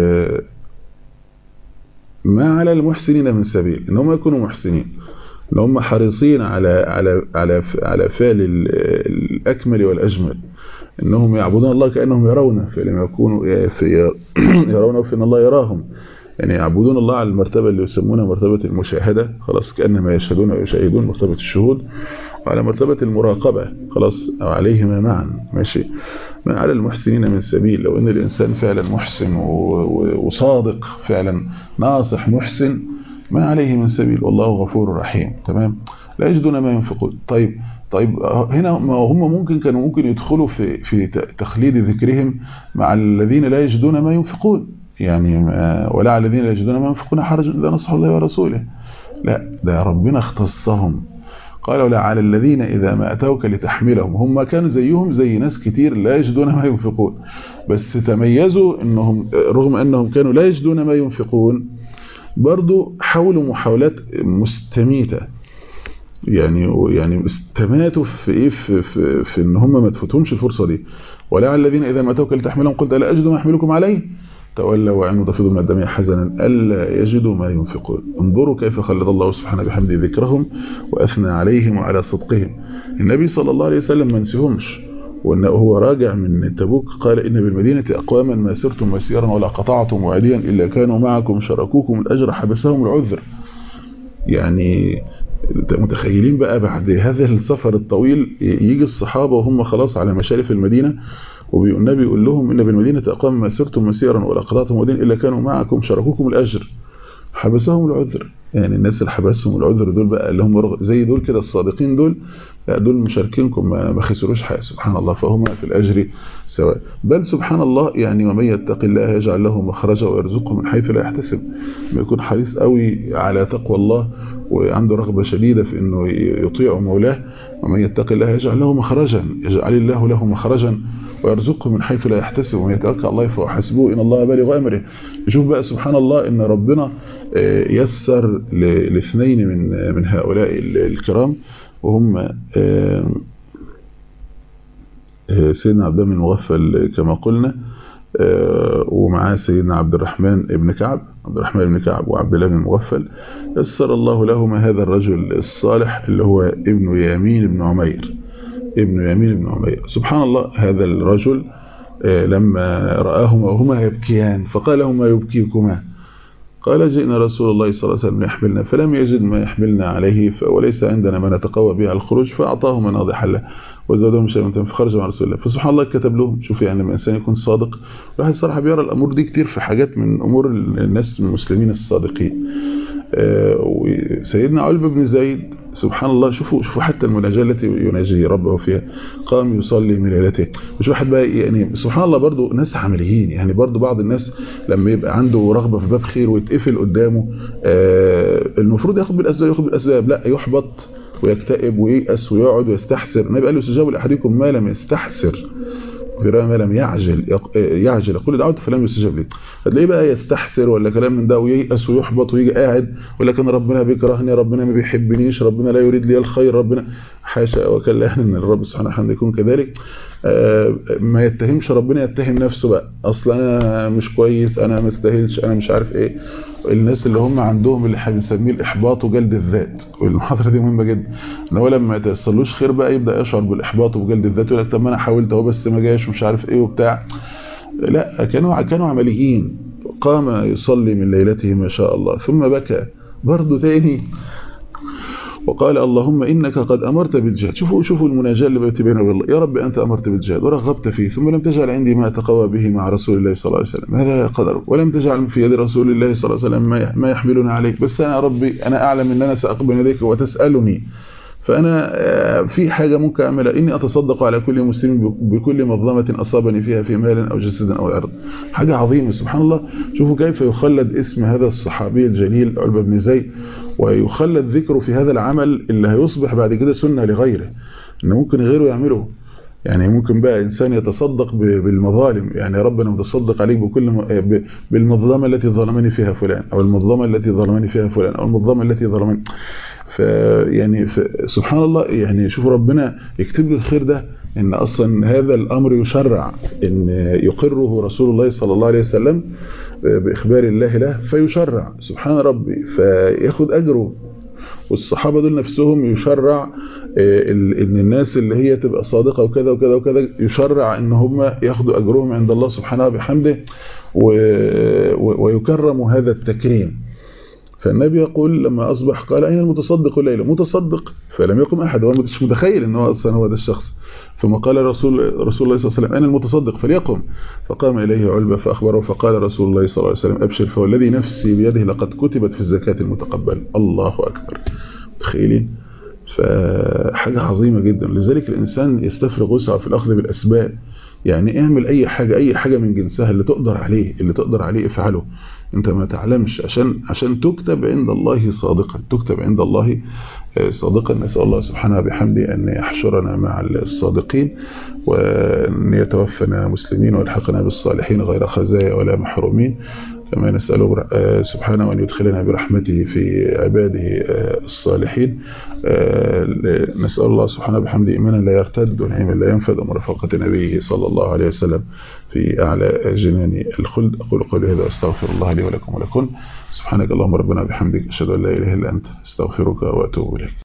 ما على المحسنين من سبيل ان هم يكونوا محسنين ان هم حريصين على على على على فعل الاكمل والاجمل انهم يعبدون الله كانهم يرونه فلما يكونوا في يرونه فان الله يراهم يعني يعبدون الله على المرتبه اللي يسمونها مرتبه المشاهده خلاص كانما يشهدون ويشاهدون مرتبه الشهود وعلى مرتبة المراقبة خلاص أو عليهما معا ماشي ما على المحسنين من سبيل لو أن الإنسان فعلا محسن وصادق فعلا ناصح محسن ما عليه من سبيل والله غفور رحيم تمام لا يجدون ما ينفقون طيب طيب هنا ما هم ممكن كانوا ممكن يدخلوا في في تخليد ذكرهم مع الذين لا يجدون ما ينفقون يعني ولا على الذين لا يجدون ما ينفقون حرج إذا نصحوا الله ورسوله لا ده ربنا اختصهم قال ولا على الذين إذا ما أتوك لتحملهم هم كانوا زيهم زي ناس كتير لا يجدون ما ينفقون بس تميزوا أنهم رغم أنهم كانوا لا يجدون ما ينفقون برضو حاولوا محاولات مستميتة يعني يعني استماتوا في ايه في, في, في ان هم ما تفوتهمش الفرصه دي ولا على الذين اذا ما اتوك لتحملهم قلت لا اجد ما احملكم عليه تولوا وعنوا تفيض من الدم حزنا ألا يجدوا ما ينفقون انظروا كيف خلد الله سبحانه بحمده ذكرهم وأثنى عليهم وعلى صدقهم النبي صلى الله عليه وسلم ما نسيهمش وأنه هو راجع من تبوك قال إن بالمدينة أقواما ما سرتم مسيرا ولا قطعتم واديا إلا كانوا معكم شركوكم الأجر حبسهم العذر يعني متخيلين بقى بعد هذا السفر الطويل يجي الصحابة وهم خلاص على مشارف المدينة والنبي يقول لهم إن بالمدينة أقام ما سرتم مسيرا ولا قطعتم ودين إلا كانوا معكم شركوكم الأجر حبسهم العذر يعني الناس اللي حبسهم العذر دول بقى اللي هم زي دول كده الصادقين دول لا دول مشاركينكم ما خسروش حاجه سبحان الله فهم في الاجر سواء بل سبحان الله يعني ومن يتق الله يجعل له مخرجا ويرزقه من حيث لا يحتسب ما يكون حريص قوي على تقوى الله وعنده رغبه شديده في انه يطيع مولاه ومن يتق الله يجعل له مخرجا يجعل الله له مخرجا ويرزقه من حيث لا يحتسب ومن يتوكل الله فهو حسبه ان الله بالغ امره نشوف بقى سبحان الله ان ربنا يسر لاثنين من من هؤلاء الكرام وهم سيدنا عبد الله بن المغفل كما قلنا ومعاه سيدنا عبد الرحمن بن كعب عبد الرحمن بن كعب وعبد الله بن المغفل يسر الله لهما هذا الرجل الصالح اللي هو ابن يامين بن عمير ابن يمين بن عمير سبحان الله هذا الرجل لما رآهما وهما يبكيان فقال لهما يبكيكما قال جئنا رسول الله صلى الله عليه وسلم يحملنا فلم يجد ما يحملنا عليه وليس عندنا ما نتقوى به على الخروج فأعطاهما ناضحا له وزادهم شيئا فخرج مع رسول الله فسبحان الله كتب لهم شوف يعني لما الإنسان يكون صادق الواحد صراحة بيرى الأمور دي كتير في حاجات من أمور الناس المسلمين الصادقين سيدنا علبة بن زيد سبحان الله شوفوا شوفوا حتى المناجاة التي يناجي ربه فيها قام يصلي من ليلته مش واحد بقى يعني سبحان الله برضو ناس عمليين يعني برضو بعض الناس لما يبقى عنده رغبة في باب خير ويتقفل قدامه المفروض ياخد بالأسباب ياخد بالأسباب لا يحبط ويكتئب وييأس ويقعد ويستحسر النبي قال له استجابوا لأحدكم ما لم يستحسر في رواية ما لم يعجل يعجل يقول دعوت فلم يستجاب لي فتلاقيه بقى يستحسر ولا كلام من ده وييأس ويحبط ويجي قاعد ولا كان ربنا بيكرهني ربنا ما بيحبنيش ربنا لا يريد لي الخير ربنا حاشا وكلا ان الرب سبحانه وتعالى يكون كذلك ما يتهمش ربنا يتهم نفسه بقى اصل انا مش كويس انا ما استاهلش انا مش عارف ايه الناس اللي هم عندهم اللي احنا بنسميه الاحباط وجلد الذات والمحاضره دي مهمه جدا ان هو لما يتوصلوش خير بقى يبدا يشعر بالاحباط وبجلد الذات يقول لك طب ما انا حاولت اهو بس ما جاش ومش عارف ايه وبتاع لا كانوا كانوا عمليين قام يصلي من ليلته ما شاء الله ثم بكى برضه تاني وقال اللهم إنك قد أمرت بالجهاد شوفوا شوفوا المناجاة اللي بيت بينه والله يا رب أنت أمرت بالجهاد ورغبت فيه ثم لم تجعل عندي ما أتقوى به مع رسول الله صلى الله عليه وسلم هذا قدر ولم تجعل في يد رسول الله صلى الله عليه وسلم ما يحملنا عليك بس أنا ربي أنا أعلم أن أنا سأقبل إليك وتسألني فأنا في حاجة ممكن أعملها إني أتصدق على كل مسلم بكل مظلمة أصابني فيها في مال أو جسد أو أرض حاجة عظيمة سبحان الله شوفوا كيف يخلد اسم هذا الصحابي الجليل علبة بن زيد ويخلد ذكره في هذا العمل اللي هيصبح بعد كده سنة لغيره إن ممكن غيره يعمله يعني ممكن بقى إنسان يتصدق بالمظالم يعني ربنا متصدق عليك بكل بالمظلمة التي ظلمني فيها فلان أو المظلمة التي ظلمني فيها فلان أو المظلمة التي ظلمني فيعني سبحان الله يعني شوف ربنا يكتب له الخير ده ان اصلا هذا الامر يشرع ان يقره رسول الله صلى الله عليه وسلم باخبار الله له فيشرع سبحان ربي فياخد اجره والصحابه دول نفسهم يشرع ان الناس اللي هي تبقى صادقه وكذا وكذا وكذا يشرع ان هم ياخدوا اجرهم عند الله سبحانه وبحمده ويكرموا هذا التكريم فالنبي يقول لما أصبح قال أين المتصدق الليلة متصدق فلم يقم أحد هو مش متخيل أنه أصلا هو ده الشخص ثم قال رسول, رسول الله صلى الله عليه وسلم أين المتصدق فليقم فقام إليه علبة فأخبره فقال رسول الله صلى الله عليه وسلم أبشر فوالذي نفسي بيده لقد كتبت في الزكاة المتقبل الله أكبر تخيلين فحاجة عظيمة جدا لذلك الإنسان يستفرغ وسعه في الأخذ بالأسباب يعني اعمل أي حاجة أي حاجة من جنسها اللي تقدر عليه اللي تقدر عليه افعله انت ما تعلمش عشان عشان تكتب عند الله صادقا تكتب عند الله صادقا نسأل الله سبحانه بحمده أن يحشرنا مع الصادقين وأن يتوفنا مسلمين ويلحقنا بالصالحين غير خزايا ولا محرومين كما نسأله سبحانه أن يدخلنا برحمته في عباده الصالحين نسأل الله سبحانه بحمده إيمانا لا يرتد ونعيما لا ينفد ومرافقة نبيه صلى الله عليه وسلم في أعلى جنان الخلد أقول قولي هذا أستغفر الله لي ولكم ولكم سبحانك اللهم ربنا بحمدك أشهد أن لا إله إلا أنت أستغفرك وأتوب إليك